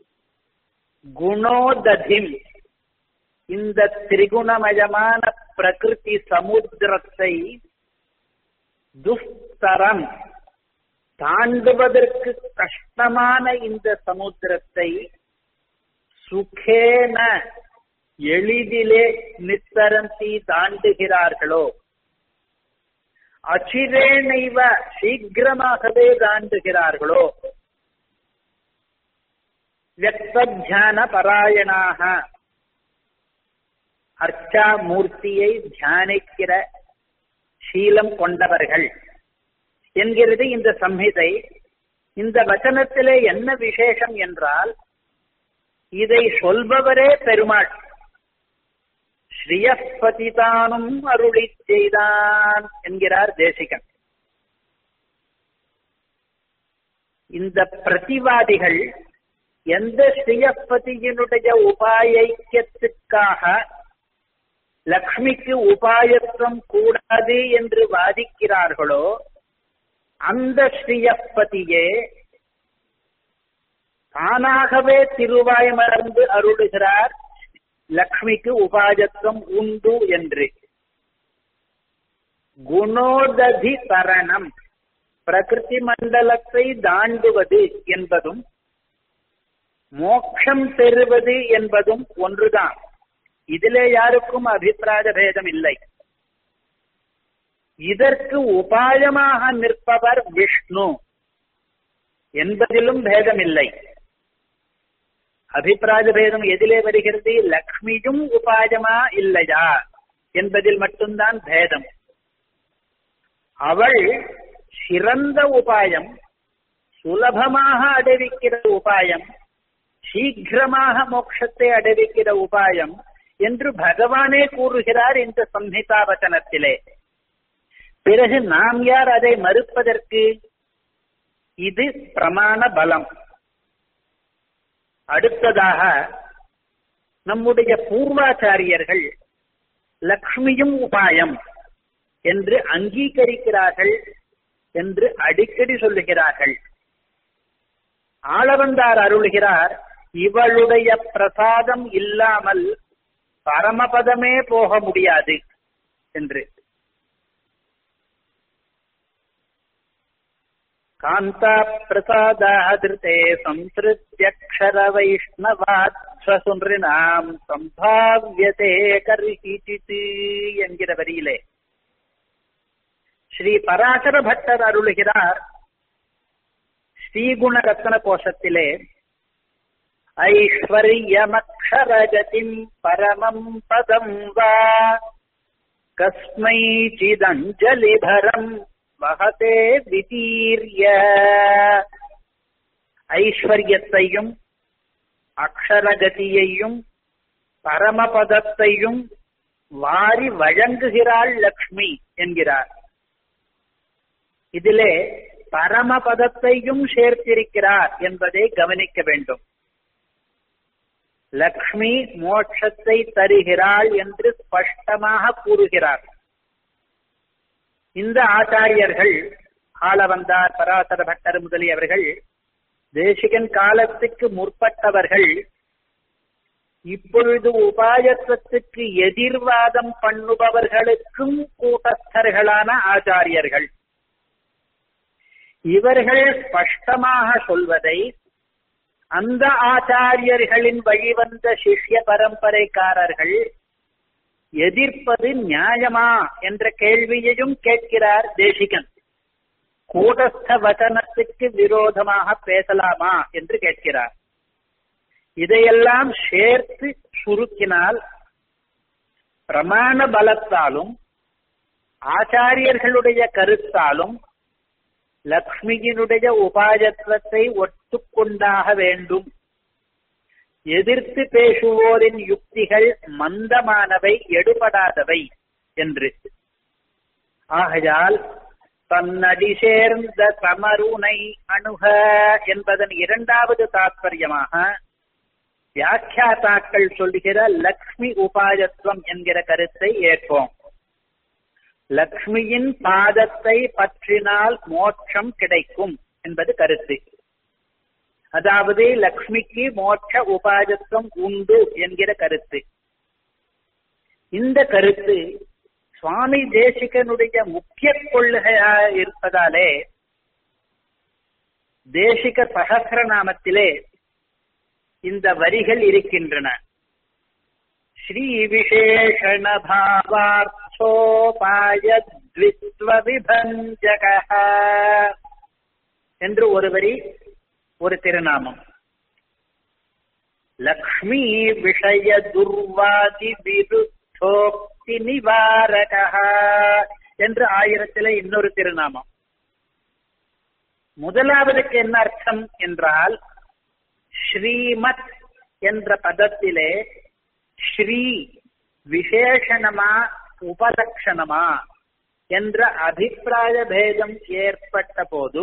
குணோததிம் இந்த திரிகுணமயமான பிரகிருதி சமுத்திரத்தை துஸ்தரம் தாண்டுவதற்கு கஷ்டமான இந்த சமுத்திரத்தை சுகேன எளிதிலே நித்தரந்தி தாண்டுகிறார்களோ அச்சிரேணைவ சீக்கிரமாகவே தாண்டுகிறார்களோ வியக்தியான பராயணாக அர்ச்சா மூர்த்தியை தியானிக்கிற சீலம் கொண்டவர்கள் என்கிறது இந்த சம்ஹிதை இந்த வச்சனத்திலே என்ன விசேஷம் என்றால் இதை சொல்பவரே பெருமாள் ஸ்ரீயப்பதிதானும் அருளி செய்தான் என்கிறார் தேசிகன் இந்த பிரதிவாதிகள் எந்த ஸ்ரீயப்பதியினுடைய உபாயத்திற்காக லக்ஷ்மிக்கு உபாயத்துவம் கூடாது என்று வாதிக்கிறார்களோ அந்த ஸ்ரீயப்பதியே தானாகவே திருவாய் மறந்து அருளுகிறார் லக்ஷ்மிக்கு உபாயத்துவம் உண்டு என்று குணோததி தரணம் பிரகிருதி மண்டலத்தை தாண்டுவது என்பதும் மோட்சம் பெறுவது என்பதும் ஒன்றுதான் இதிலே யாருக்கும் அபிப்பிராய பேதம் இல்லை இதற்கு உபாயமாக நிற்பவர் விஷ்ணு என்பதிலும் பேதமில்லை அபிப்பிராய பேதம் எதிலே வருகிறது லக்ஷ்மியும் உபாயமா இல்லையா என்பதில் மட்டும்தான் பேதம் அவள் சிறந்த உபாயம் சுலபமாக அடைவிக்கிற உபாயம் சீக்கிரமாக மோட்சத்தை அடைவிக்கிற உபாயம் என்று பகவானே கூறுகிறார் இந்த சம்ஹிதா வச்சனத்திலே பிறகு நாம் யார் அதை மறுப்பதற்கு இது பிரமாண பலம் அடுத்ததாக நம்முடைய பூர்வாச்சாரியர்கள் லக்ஷ்மியும் உபாயம் என்று அங்கீகரிக்கிறார்கள் என்று அடிக்கடி சொல்லுகிறார்கள் ஆளவந்தார் அருளுகிறார் இவளுடைய பிரசாதம் இல்லாமல் பரமபதமே போக முடியாது என்று காந்தா பிரசாதாதிருத்தே சம்ஸ்ருத்யக்ஷர வைஷ்ணவாத்வசுன்றினாம் சம்பாவியதே கர்ஹிச்சித் என்கிற வரியிலே ஸ்ரீ பராசர பட்டர் அருளுகிறார் ஸ்ரீகுண ரத்ன கோஷத்திலே ஐஸ்வர்யமக்ஷரகதிம் பரமம் பதம் வா கஸ்மைச்சிதஞ்சலிபரம் வகதே விதீர்ய ஐஸ்வர்யத்தையும் அக்ஷரகதியையும் பரமபதத்தையும் வாரி வழங்குகிறாள் லக்ஷ்மி என்கிறார் இதிலே பரமபதத்தையும் சேர்த்திருக்கிறார் என்பதை கவனிக்க வேண்டும் லக்ஷ்மி மோட்சத்தை தருகிறாள் என்று ஸ்பஷ்டமாக கூறுகிறார் இந்த ஆச்சாரியர்கள் ஆளவந்தார் பராசர பட்டர் முதலியவர்கள் தேசிகன் காலத்துக்கு முற்பட்டவர்கள் இப்பொழுது உபாயத்துவத்துக்கு எதிர்வாதம் பண்ணுபவர்களுக்கும் கூட்டஸ்தர்களான ஆச்சாரியர்கள் இவர்கள் ஸ்பஷ்டமாக சொல்வதை அந்த ஆச்சாரியர்களின் வழிவந்த சிஷ்ய பரம்பரைக்காரர்கள் எதிர்ப்பது நியாயமா என்ற கேள்வியையும் கேட்கிறார் தேசிகன் கூடஸ்த வசனத்துக்கு விரோதமாக பேசலாமா என்று கேட்கிறார் இதையெல்லாம் சேர்த்து சுருக்கினால் பிரமாண பலத்தாலும் ஆச்சாரியர்களுடைய கருத்தாலும் லக்ஷ்மியினுடைய உபாயத்துவத்தை ஒத்துக்கொண்டாக வேண்டும் எதிர்த்து பேசுவோரின் யுக்திகள் மந்தமானவை எடுபடாதவை என்று ஆகையால் தன்னடி சேர்ந்த தமருனை அணுக என்பதன் இரண்டாவது தாற்பயமாக வியாக்கியாத்தாக்கள் சொல்லுகிற லக்ஷ்மி உபாயத்துவம் என்கிற கருத்தை ஏற்போம் லக்ஷ்மியின் பாதத்தை பற்றினால் மோட்சம் கிடைக்கும் என்பது கருத்து அதாவது லக்ஷ்மிக்கு மோட்ச உபாயத்துவம் உண்டு என்கிற கருத்து இந்த கருத்து சுவாமி தேசிகனுடைய முக்கிய கொள்கையா இருப்பதாலே தேசிக சகசிரநாமத்திலே இந்த வரிகள் இருக்கின்றன ஸ்ரீ விசேஷண பாவார்த்தோபாய விபஞ்சக என்று ஒரு வரி ஒரு திருநாமம் லக்ஷ்மி விஷய துர்வாதி விருத்தோக்தி நிவாரக என்று ஆயிரத்திலே இன்னொரு திருநாமம் முதலாவதுக்கு என்ன அர்த்தம் என்றால் ஸ்ரீமத் என்ற பதத்திலே ஸ்ரீ விசேஷணமா உபலட்சணமா என்ற அபிப்பிராய பேதம் ஏற்பட்ட போது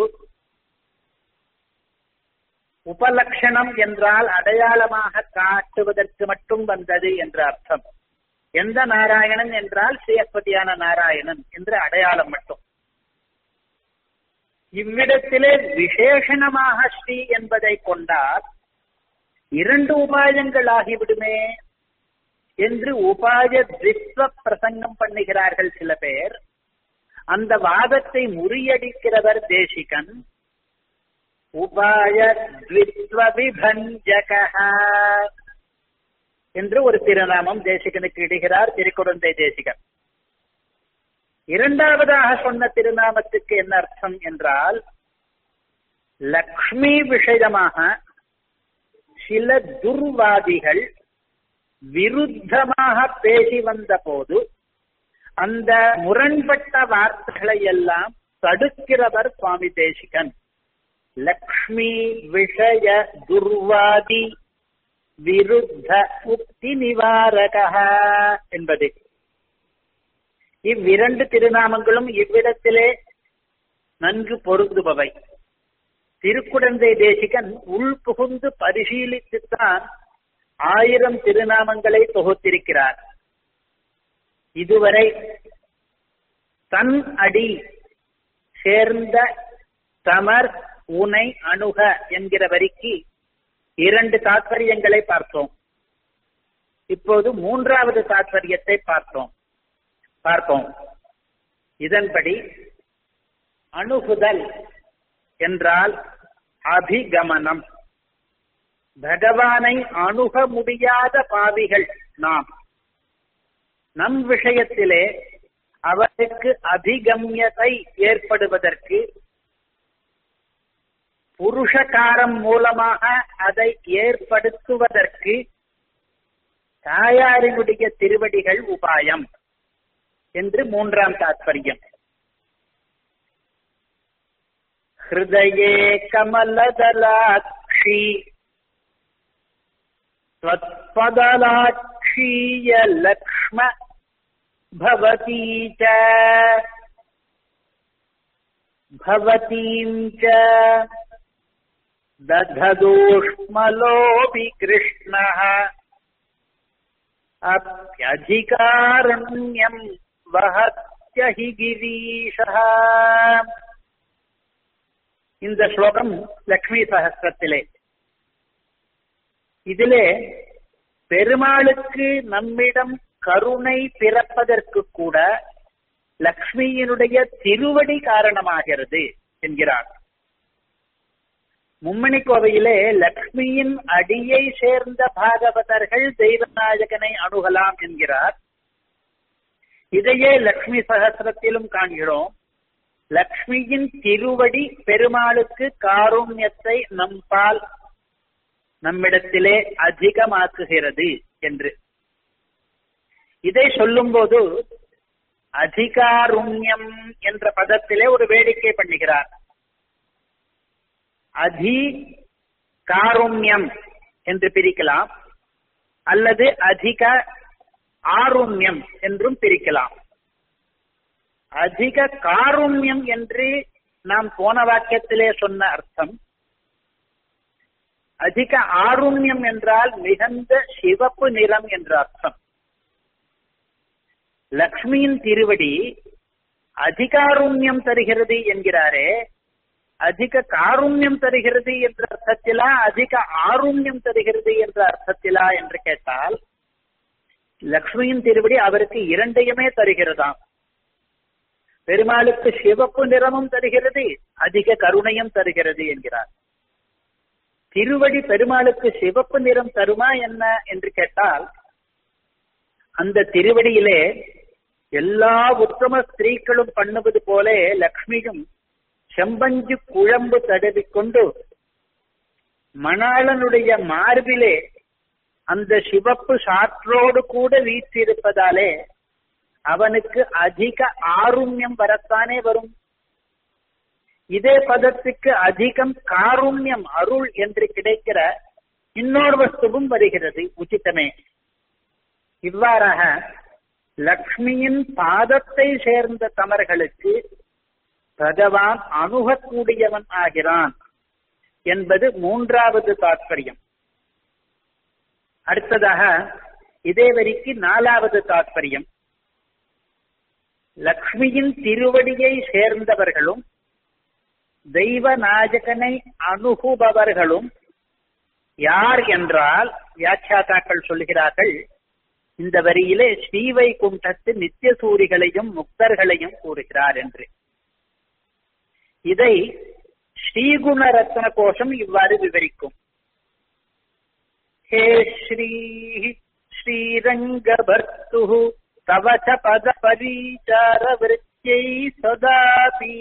உபலட்சணம் என்றால் அடையாளமாக காட்டுவதற்கு மட்டும் வந்தது என்ற அர்த்தம் எந்த நாராயணன் என்றால் ஸ்ரீயப்பதியான நாராயணன் என்ற அடையாளம் மட்டும் இவ்விடத்திலே விசேஷணமாக ஸ்ரீ என்பதை கொண்டால் இரண்டு உபாயங்கள் ஆகிவிடுமே என்று உபாய திஸ்வ பிரசங்கம் பண்ணுகிறார்கள் சில பேர் அந்த வாதத்தை முறியடிக்கிறவர் தேசிகன் உபாய விபஞ்சக என்று ஒரு திருநாமம் தேசிகனுக்கு இடுகிறார் திருக்குழந்தை தேசிகன் இரண்டாவதாக சொன்ன திருநாமத்துக்கு என்ன அர்த்தம் என்றால் லக்ஷ்மி விஷயமாக சில துர்வாதிகள் விருத்தமாக பேசி வந்த போது அந்த முரண்பட்ட வார்த்தைகளை எல்லாம் தடுக்கிறவர் சுவாமி தேசிகன் லக்ஷ்மி விஷய துர்வாதி விருத்த முக்தி நிவாரக என்பது இவ்விரண்டு திருநாமங்களும் இவ்விடத்திலே நன்கு பொருந்துபவை திருக்குடந்தை தேசிகன் உள் புகுந்து பரிசீலித்துத்தான் ஆயிரம் திருநாமங்களை தொகுத்திருக்கிறார் இதுவரை தன் அடி சேர்ந்த தமர் உனை அணுக என்கிற வரிக்கு இரண்டு தாத்பரியங்களை பார்த்தோம் இப்போது மூன்றாவது தாத்பரியத்தை பார்த்தோம் பார்ப்போம் இதன்படி அணுகுதல் என்றால் அபிகமனம் பகவானை அணுக முடியாத பாவிகள் நாம் நம் விஷயத்திலே அவருக்கு அபிகம்யத்தை ஏற்படுவதற்கு புருஷகாரம் மூலமாக அதை ஏற்படுத்துவதற்கு தாயாரினுடைய திருவடிகள் உபாயம் என்று மூன்றாம் தாத்பரியம் ஹிருதயே கமலதலாட்சி त्वत्पदलाक्षीय लक्ष्म भवती च भवतीम् च दधदोष्मलोऽपि कृष्णः अप्यधिकारण्यम् वहत्य हि गिरीशः இந்த ஸ்லோகம் லக்ஷ்மி சகஸ்திரத்திலே இதிலே பெருமாளுக்கு நம்மிடம் கருணை பிறப்பதற்கு கூட லக்ஷ்மியினுடைய திருவடி காரணமாகிறது என்கிறார் மும்மணி கோவையிலே லக்ஷ்மியின் அடியை சேர்ந்த பாகவதர்கள் தெய்வநாயகனை அணுகலாம் என்கிறார் இதையே லக்ஷ்மி சகசிரத்திலும் காண்கிறோம் லக்ஷ்மியின் திருவடி பெருமாளுக்கு காருண்யத்தை நம்பால் நம்மிடத்திலே அதிகமாக்குகிறது என்று இதை சொல்லும்போது அதிகாருண்யம் என்ற பதத்திலே ஒரு வேடிக்கை பண்ணுகிறார் அதி காருண்யம் என்று பிரிக்கலாம் அல்லது அதிக ஆருண்யம் என்றும் பிரிக்கலாம் அதிக காருண்யம் என்று நாம் போன வாக்கியத்திலே சொன்ன அர்த்தம் அதிக ஆருண்யம் என்றால் மிகுந்த சிவப்பு நிறம் என்ற அர்த்தம் லக்ஷ்மியின் திருவடி அதிகாருண்யம் தருகிறது என்கிறாரே அதிக காருண்யம் தருகிறது என்ற அர்த்தத்திலா அதிக ஆருண்யம் தருகிறது என்ற அர்த்தத்திலா என்று கேட்டால் லக்ஷ்மியின் திருவடி அவருக்கு இரண்டையுமே தருகிறதாம் பெருமாளுக்கு சிவப்பு நிறமும் தருகிறது அதிக கருணையும் தருகிறது என்கிறார் திருவடி பெருமாளுக்கு சிவப்பு நிறம் தருமா என்ன என்று கேட்டால் அந்த திருவடியிலே எல்லா உத்தம ஸ்திரீகளும் பண்ணுவது போலே லக்ஷ்மியும் செம்பஞ்சு குழம்பு தடவிக்கொண்டு மணாளனுடைய மார்பிலே அந்த சிவப்பு சாற்றோடு கூட வீற்றிருப்பதாலே அவனுக்கு அதிக ஆருண்யம் வரத்தானே வரும் இதே பதத்துக்கு அதிகம் காருண்யம் அருள் என்று கிடைக்கிற இன்னொரு வஸ்துவும் வருகிறது உச்சித்தமே இவ்வாறாக லக்ஷ்மியின் பாதத்தை சேர்ந்த தமர்களுக்கு பகவான் அணுகக்கூடியவன் ஆகிறான் என்பது மூன்றாவது தாற்பயம் அடுத்ததாக இதே வரிக்கு நாலாவது தாற்பயம் லக்ஷ்மியின் திருவடியை சேர்ந்தவர்களும் தெய்வ நாயகனை அணுகுபவர்களும் யார் என்றால் வியாக்கியாதாக்கள் சொல்கிறார்கள் இந்த வரியிலே ஸ்ரீவைகுண்டத்து நித்திய சூரிகளையும் முக்தர்களையும் கூறுகிறார் என்று இதை ஸ்ரீகுண ரத்ன கோஷம் இவ்வாறு விவரிக்கும் ஹே ஸ்ரீ ஸ்ரீரங்கபர்த்து தவச பத பரீச்சார விருத்தியை சதாபி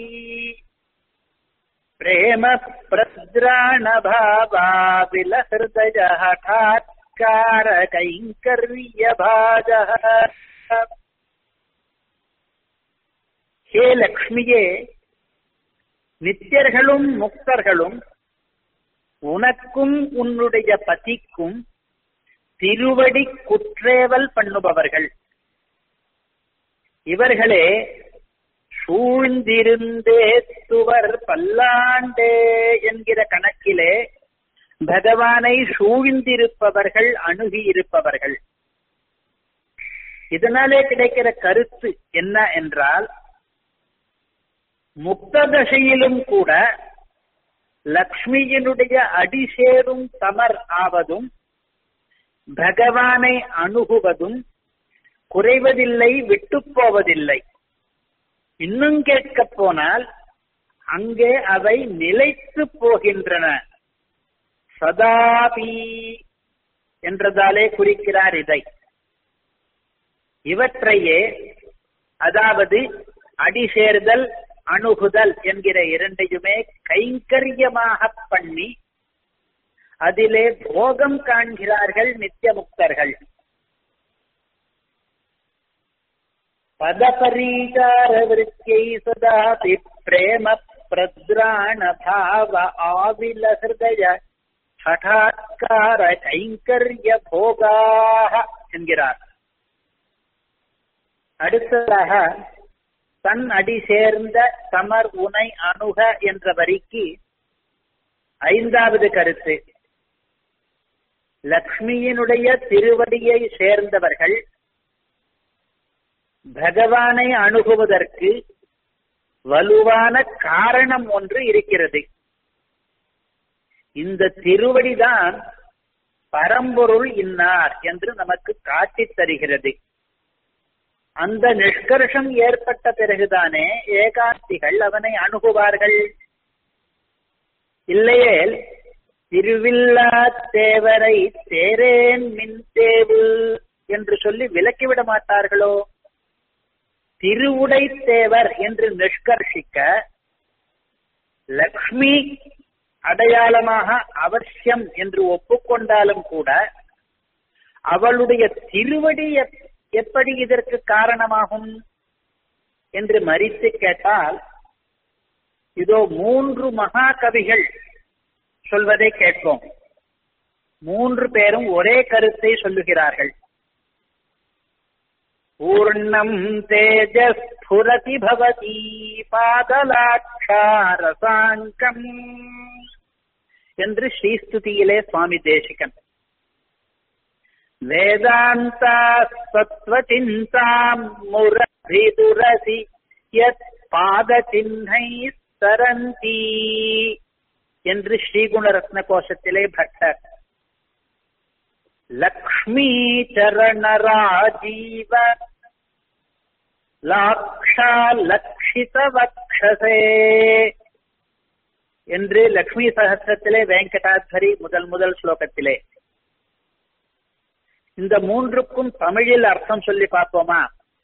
प्रेम प्रद्राण भावा विल हृदय हठात्कार कैङ्कर्य भाजः ஹே லக்ஷ்மியே நித்தியர்களும் முக்தர்களும் உனக்கும் உன்னுடைய பதிக்கும் திருவடி குற்றேவல் பண்ணுபவர்கள் இவர்களே சூழ்ந்திருந்தே துவர் பல்லாண்டே என்கிற கணக்கிலே பகவானை சூழ்ந்திருப்பவர்கள் அணுகி இருப்பவர்கள் இதனாலே கிடைக்கிற கருத்து என்ன என்றால் முக்த தசையிலும் கூட லக்ஷ்மியினுடைய அடிசேரும் தமர் ஆவதும் பகவானை அணுகுவதும் குறைவதில்லை விட்டு போவதில்லை இன்னும் கேட்க போனால் அங்கே அவை நிலைத்து போகின்றன சதாபி என்றதாலே குறிக்கிறார் இதை இவற்றையே அதாவது அடிசேர்தல் அணுகுதல் என்கிற இரண்டையுமே கைங்கரியமாக பண்ணி அதிலே போகம் காண்கிறார்கள் நித்தியமுக்தர்கள் பதபரீகார விருத்தியை சதாபி பிரேம பிரத்ராண பாவ ஆவில ஹிருதய ஹடாத்கார கைங்கரிய போகாக என்கிறார் அடுத்ததாக தன் அடி சேர்ந்த சமர் உனை அணுக என்ற வரிக்கு ஐந்தாவது கருத்து லக்ஷ்மியினுடைய திருவடியை சேர்ந்தவர்கள் பகவானை அணுகுவதற்கு வலுவான காரணம் ஒன்று இருக்கிறது இந்த திருவடிதான் பரம்பொருள் இன்னார் என்று நமக்கு காட்டித் தருகிறது அந்த நிஷ்கர்ஷம் ஏற்பட்ட பிறகுதானே ஏகாந்திகள் அவனை அணுகுவார்கள் இல்லையேல் திருவில்லா தேவரை தேரேன் மின் தேவு என்று சொல்லி விலக்கிவிட மாட்டார்களோ திருவுடை தேவர் என்று நிஷ்கர்ஷிக்க லக்ஷ்மி அடையாளமாக அவசியம் என்று ஒப்புக்கொண்டாலும் கூட அவளுடைய திருவடி எப்படி இதற்கு காரணமாகும் என்று மறித்து கேட்டால் இதோ மூன்று மகா கவிகள் சொல்வதை கேட்போம் மூன்று பேரும் ஒரே கருத்தை சொல்லுகிறார்கள் பூர்ணம் தேஜஸ்புரதி பவதி பாதலாட்சாரசாங்கம் என்று ஸ்ரீஸ்துதியிலே சுவாமி தேசிகன் வேதாந்தாஸ்வச்சிந்தாம் முரபிதுரசி யத் பாதசின்னை சரந்தி என்று ஸ்ரீகுணரத்ன கோஷத்திலே பட்டர் லக்ஷ்மீ சரணராஜீவ லாக்ஷா லக்ஷித வக்ஷசே என்று லக்ஷ்மி சகசிரத்திலே வெங்கடாத்வரி முதல் முதல் ஸ்லோகத்திலே இந்த மூன்றுக்கும் தமிழில் அர்த்தம் சொல்லி பார்ப்போமா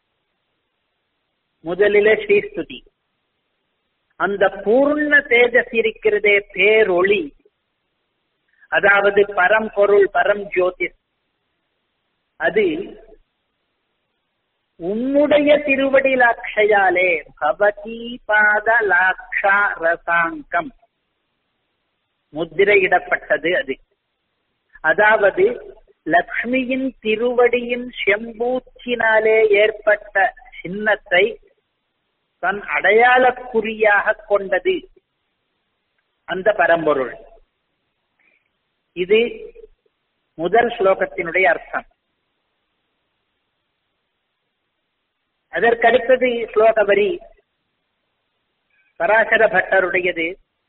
முதலிலே ஸ்ரீஸ்துதி அந்த பூர்ண தேஜஸ் இருக்கிறதே பேரொளி அதாவது பரம்பொருள் பரம் ஜோதிஷ் அது உன்னுடைய திருவடி லாட்சையாலே பவதி பாத லாக்ஷா ரசாங்கம் முத்திரையிடப்பட்டது அது அதாவது லக்ஷ்மியின் திருவடியின் செம்பூச்சினாலே ஏற்பட்ட சின்னத்தை தன் அடையாளக்குறியாக கொண்டது அந்த பரம்பொருள் இது முதல் ஸ்லோகத்தினுடைய அர்த்தம் அதற்கடுத்தது ஸ்லோக வரி பராசர பட்டருடையது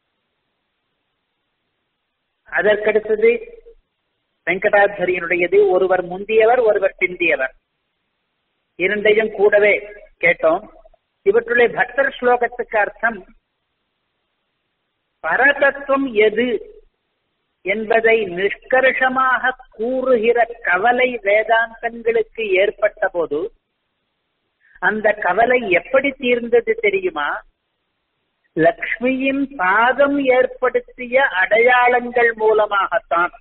அதற்கடுத்தது வெங்கடாத்வரியனுடையது ஒருவர் முந்தியவர் ஒருவர் பிந்தியவர் இரண்டையும் கூடவே கேட்டோம் இவற்றுடைய பக்தர் ஸ்லோகத்துக்கு அர்த்தம் பரதத்துவம் எது என்பதை நிஷ்கர்ஷமாக கூறுகிற கவலை வேதாந்தங்களுக்கு ஏற்பட்ட போது அந்த கவலை எப்படி தீர்ந்தது தெரியுமா லக்ஷ்மியின் பாதம் ஏற்படுத்திய அடையாளங்கள் மூலமாகத்தான்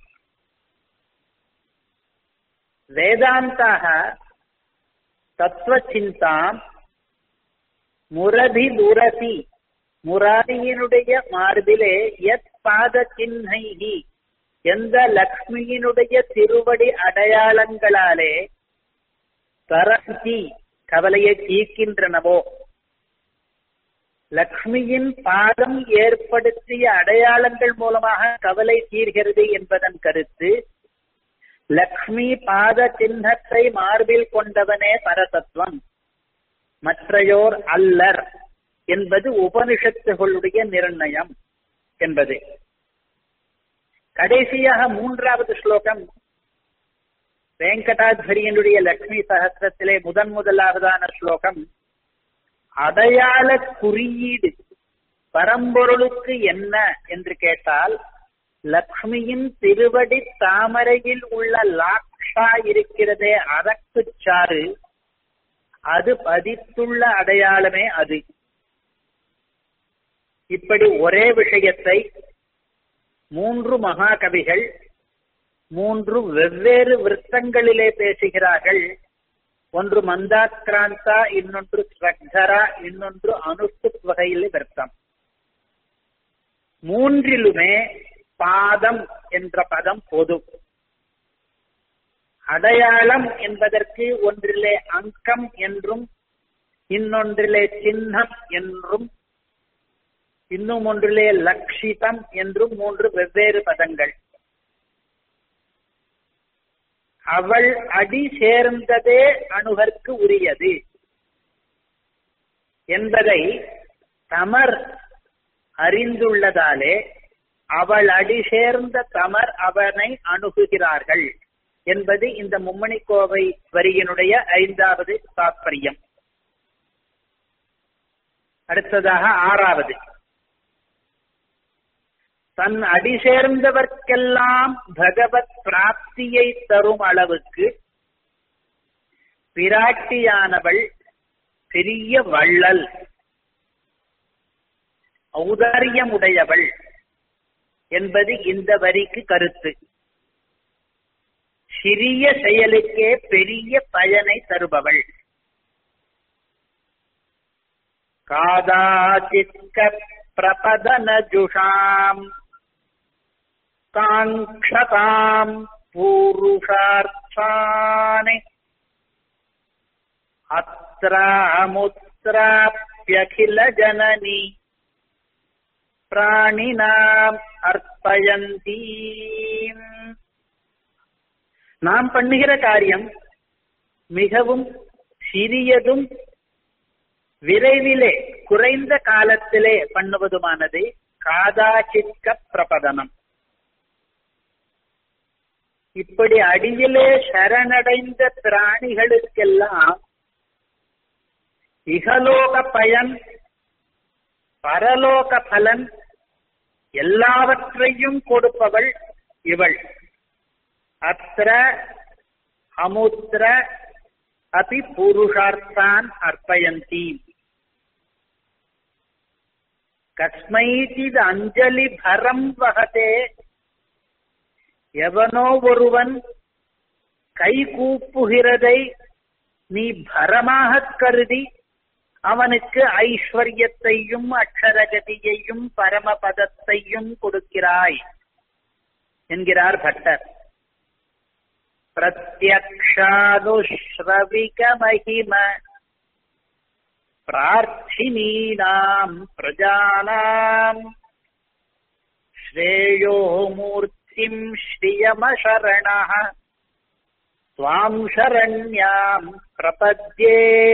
வேதாந்தாக தத்துவ சிந்தாம் முரதி துரதி முராரியினுடைய மார்பிலே எத் பாத சின்னைகி எந்த லக்ஷ்மியினுடைய திருவடி அடையாளங்களாலே தரந்தி கவலையை தீர்க்கின்றனவோ லக்ஷ்மியின் பாதம் ஏற்படுத்திய அடையாளங்கள் மூலமாக கவலை தீர்கிறது என்பதன் கருத்து லக்ஷ்மி பாத சின்னத்தை மார்பில் கொண்டவனே பரதத்துவம் மற்றையோர் அல்லர் என்பது உபனிஷத்துகளுடைய நிர்ணயம் என்பது கடைசியாக மூன்றாவது ஸ்லோகம் வெங்கடாத்வரியனுடைய லக்ஷ்மி சகசிரத்திலே முதன் முதலாவதான ஸ்லோகம் அடையாள குறியீடு பரம்பொருளுக்கு என்ன என்று கேட்டால் லக்ஷ்மியின் திருவடி தாமரையில் உள்ள லாக்ஷா இருக்கிறதே அரக்குச்சாறு அது பதித்துள்ள அடையாளமே அது இப்படி ஒரே விஷயத்தை மூன்று மகாகவிகள் மூன்று வெவ்வேறு விருத்தங்களிலே பேசுகிறார்கள் ஒன்று மந்தாக்ராந்தா இன்னொன்று ஸ்ரக்தரா இன்னொன்று அனுஷ்டுப் வகையில் விருத்தம் மூன்றிலுமே பாதம் என்ற பதம் பொது அடையாளம் என்பதற்கு ஒன்றிலே அங்கம் என்றும் இன்னொன்றிலே சின்னம் என்றும் இன்னும் ஒன்றிலே லக்ஷிதம் என்றும் மூன்று வெவ்வேறு பதங்கள் அவள் அடி சேர்ந்ததே அணுகற்கு உரியது என்பதை தமர் அறிந்துள்ளதாலே அவள் அடி சேர்ந்த தமர் அவனை அணுகுகிறார்கள் என்பது இந்த மும்மணி கோவை வரியினுடைய ஐந்தாவது தாற்பயம் அடுத்ததாக ஆறாவது தன் அடி சேர்ந்தவர்க்கெல்லாம் பகவத் பிராப்தியை தரும் அளவுக்கு பிராட்டியானவள் பெரிய வள்ளல் ஔதாரியமுடையவள் என்பது இந்த வரிக்கு கருத்து சிறிய செயலுக்கே பெரிய பயனை தருபவள் காதாச்சித்க பிரபதனஜுஷாம் காங்ஷதாம் பூருஷார்த்தானி அத்ராமுத்ராப்யகில ஜனனி பிராணினாம் அர்ப்பயந்தி நாம் பண்ணுகிற காரியம் மிகவும் சிறியதும் விரைவிலே குறைந்த காலத்திலே பண்ணுவதுமானது காதாச்சிக்க பிரபதனம் இப்படி அடியிலே சரணடைந்த பிராணிகளுக்கெல்லாம் இகலோக பயன் பரலோக பலன் எல்லாவற்றையும் கொடுப்பவள் இவள் அத்திர அமுத்திர அபி புருஷார்த்தான் அர்ப்பயந்தி கஸ்மைச்சித் அஞ்சலி பரம் வகதே எவனோ ஒருவன் கை கூப்புகிறதை நீ பரமாக கருதி அவனுக்கு ஐஸ்வர்யத்தையும் அக்ஷரகதியையும் பரமபதத்தையும் கொடுக்கிறாய் என்கிறார் பட்டர் பிரத்யக்ஷானுஸ்ரவிக மகிம பிரார்த்தினீனாம் பிரஜானாம் ஸ்ரேயோ மூர்த்திம் ஸ்ரீயமசரணः துவாம் சரண்யாம் பிரபத்யே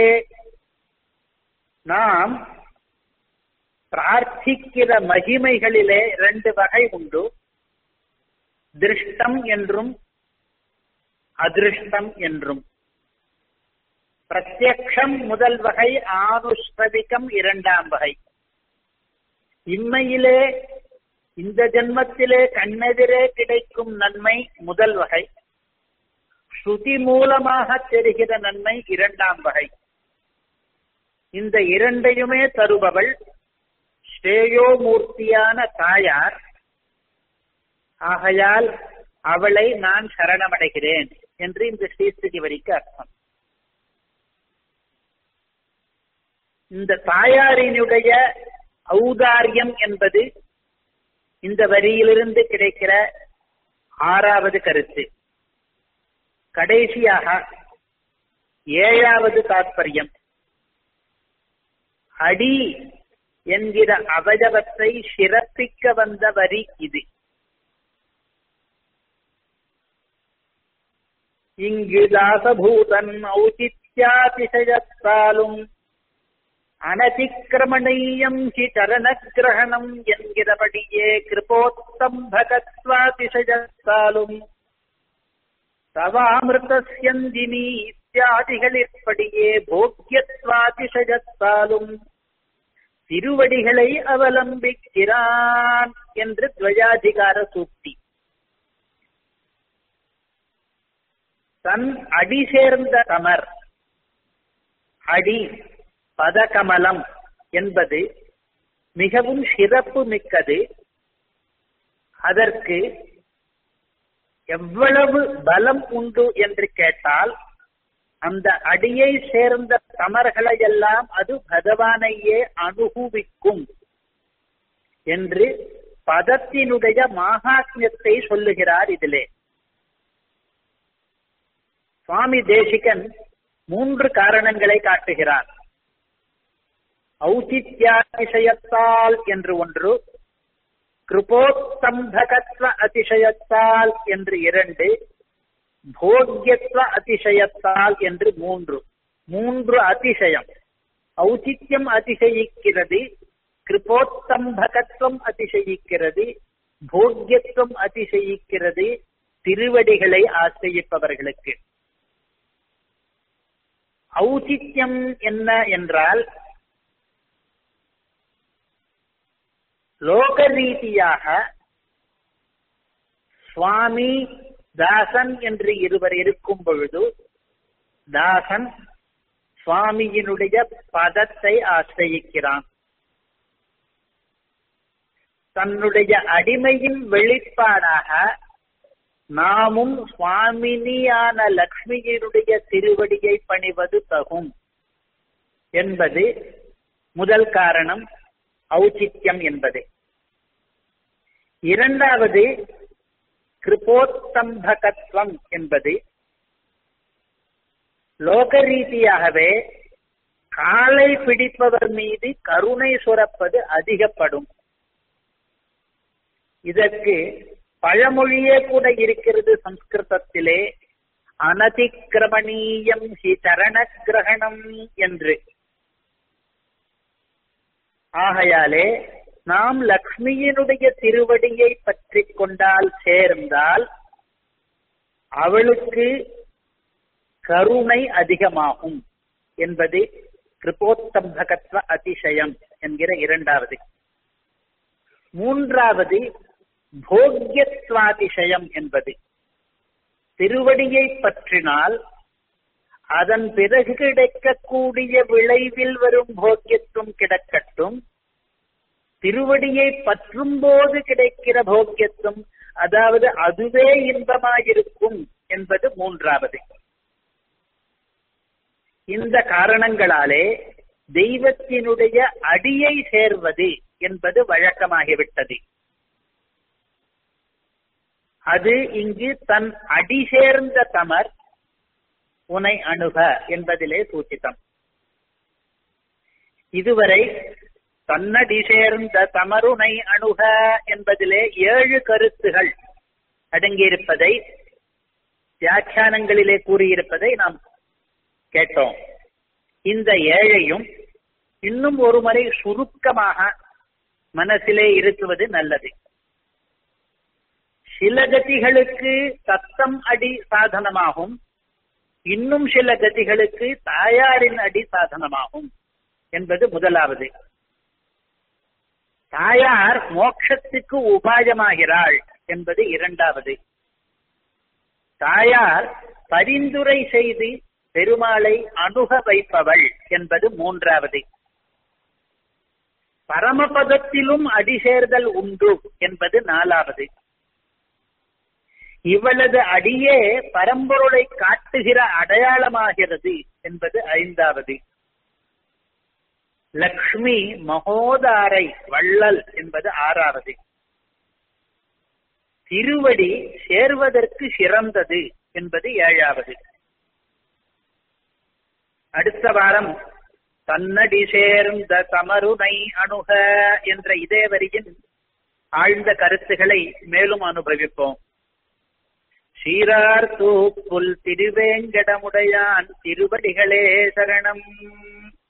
நாம் பிரார்த்திக்கிற மகிமைகளிலே ரெண்டு வகை உண்டு திருஷ்டம் என்றும் அதிருஷ்டம் என்றும் பிரத்யக்ஷம் முதல் வகை ஆனுஷ்ரவிகம் இரண்டாம் வகை இம்மையிலே இந்த ஜென்மத்திலே கண்ணெதிரே கிடைக்கும் நன்மை முதல் வகை ஸ்ருதி மூலமாக தெரிகிற நன்மை இரண்டாம் வகை இந்த இரண்டையுமே தருபவள் ஸ்ரேயோமூர்த்தியான தாயார் ஆகையால் அவளை நான் சரணமடைகிறேன் என்று இந்த ஸ்ரீஸ்திதி வரிக்கு அர்த்தம் இந்த தாயாரினுடைய ஔதாரியம் என்பது இந்த வரியிலிருந்து கிடைக்கிற ஆறாவது கருத்து கடைசியாக ஏழாவது தாற்பயம் அடி என்கிற அவயவத்தை சிறப்பிக்க வந்த வரி இது இங்கு தாசபூதன் ஔச்சித்யாதிசயத்தாலும் அனதிக்கிரமணீயம் ஹி சரணகிரகணம் என்கிறபடியே கிருபோத்தம்பகத்வாதிசயத்தாலும் தவாமிருதஸ்யந்தினி இத்தியாதிகளிற்படியே போக்கியத்வாதிசயத்தாலும் திருவடிகளை அவலம்பிக்கிறான் என்று துவயாதிகார சூக்தி தன் அடி சேர்ந்த கமர் அடி பதகமலம் என்பது மிகவும் சிறப்பு மிக்கது அதற்கு எவ்வளவு பலம் உண்டு என்று கேட்டால் அந்த அடியை சேர்ந்த கமர்களை எல்லாம் அது பகவானையே அனுபவிக்கும் என்று பதத்தினுடைய மாகாத்மியத்தை சொல்லுகிறார் இதிலே சுவாமி மூன்று காரணங்களை காட்டுகிறார் ஔச்சித்யாதிசயத்தால் என்று ஒன்று கிருபோத்தம்பகத்வ அதிசயத்தால் என்று இரண்டு போக்கியத்துவ அதிசயத்தால் என்று மூன்று மூன்று அதிசயம் ஔச்சித்யம் அதிசயிக்கிறது கிருபோத்தம்பகத்துவம் அதிசயிக்கிறது போக்கியத்துவம் அதிசயிக்கிறது திருவடிகளை ஆசிரியிப்பவர்களுக்கு ஔச்சித்யம் என்ன என்றால் லோக ரீதியாக சுவாமி தாசன் என்று இருவர் இருக்கும் பொழுது தாசன் சுவாமியினுடைய பதத்தை ஆசிரியிக்கிறான் தன்னுடைய அடிமையின் வெளிப்பாடாக நாமும் சுவாமினியான லக்ஷ்மியினுடைய திருவடியை பணிவது தகும் என்பது முதல் காரணம் ஔச்சித்யம் என்பது இரண்டாவது கிருபோத்தம்பகத்துவம் என்பது லோக ரீதியாகவே காலை பிடிப்பவர் மீது கருணை சுரப்பது அதிகப்படும் இதற்கு பழமொழியே கூட இருக்கிறது சம்ஸ்கிருதத்திலே அனதிக்கிரமணீயம் ஹி சரண கிரகணம் என்று ஆகையாலே நாம் லக்ஷ்மியினுடைய திருவடியை பற்றி கொண்டால் சேர்ந்தால் அவளுக்கு கருணை அதிகமாகும் என்பது கிருபோத்தம்பகத்வ அதிசயம் என்கிற இரண்டாவது மூன்றாவது போக்கியத்வாதிசயம் என்பது திருவடியை பற்றினால் அதன் பிறகு கிடைக்கக்கூடிய விளைவில் வரும் போக்கியத்துவம் கிடக்கட்டும் திருவடியை பற்றும் போது கிடைக்கிற போக்கியத்துவம் அதாவது அதுவே இன்பமாயிருக்கும் என்பது மூன்றாவது இந்த காரணங்களாலே தெய்வத்தினுடைய அடியை சேர்வது என்பது வழக்கமாகிவிட்டது அது இங்கு தன் அடி சேர்ந்த தமர் உனை அணுக என்பதிலே சூச்சிதம் இதுவரை தன்னடி சேர்ந்த தமருனை அணுக என்பதிலே ஏழு கருத்துகள் அடங்கியிருப்பதை வியாக்கியானங்களிலே கூறியிருப்பதை நாம் கேட்டோம் இந்த ஏழையும் இன்னும் ஒரு முறை சுருக்கமாக மனசிலே இருக்குவது நல்லது சில கதிகளுக்கு தத்தம் அடி சாதனமாகும் இன்னும் சில கதிகளுக்கு தாயாரின் அடி சாதனமாகும் என்பது முதலாவது தாயார் மோட்சத்துக்கு உபாயமாகிறாள் என்பது இரண்டாவது தாயார் பரிந்துரை செய்து பெருமாளை அணுக வைப்பவள் என்பது மூன்றாவது பரமபதத்திலும் அடிசேர்தல் உண்டு என்பது நாலாவது இவளது அடியே பரம்பொருளை காட்டுகிற அடையாளமாகிறது என்பது ஐந்தாவது லக்ஷ்மி மகோதாரை வள்ளல் என்பது ஆறாவது திருவடி சேர்வதற்கு சிறந்தது என்பது ஏழாவது அடுத்த வாரம் தன்னடி சேர்ந்த தமருனை அணுக என்ற இதே வரியின் ஆழ்ந்த கருத்துகளை மேலும் அனுபவிப்போம் சீரார் தூப்புல் திருவேங்கடமுடையான் திருவடிகளே சரணம்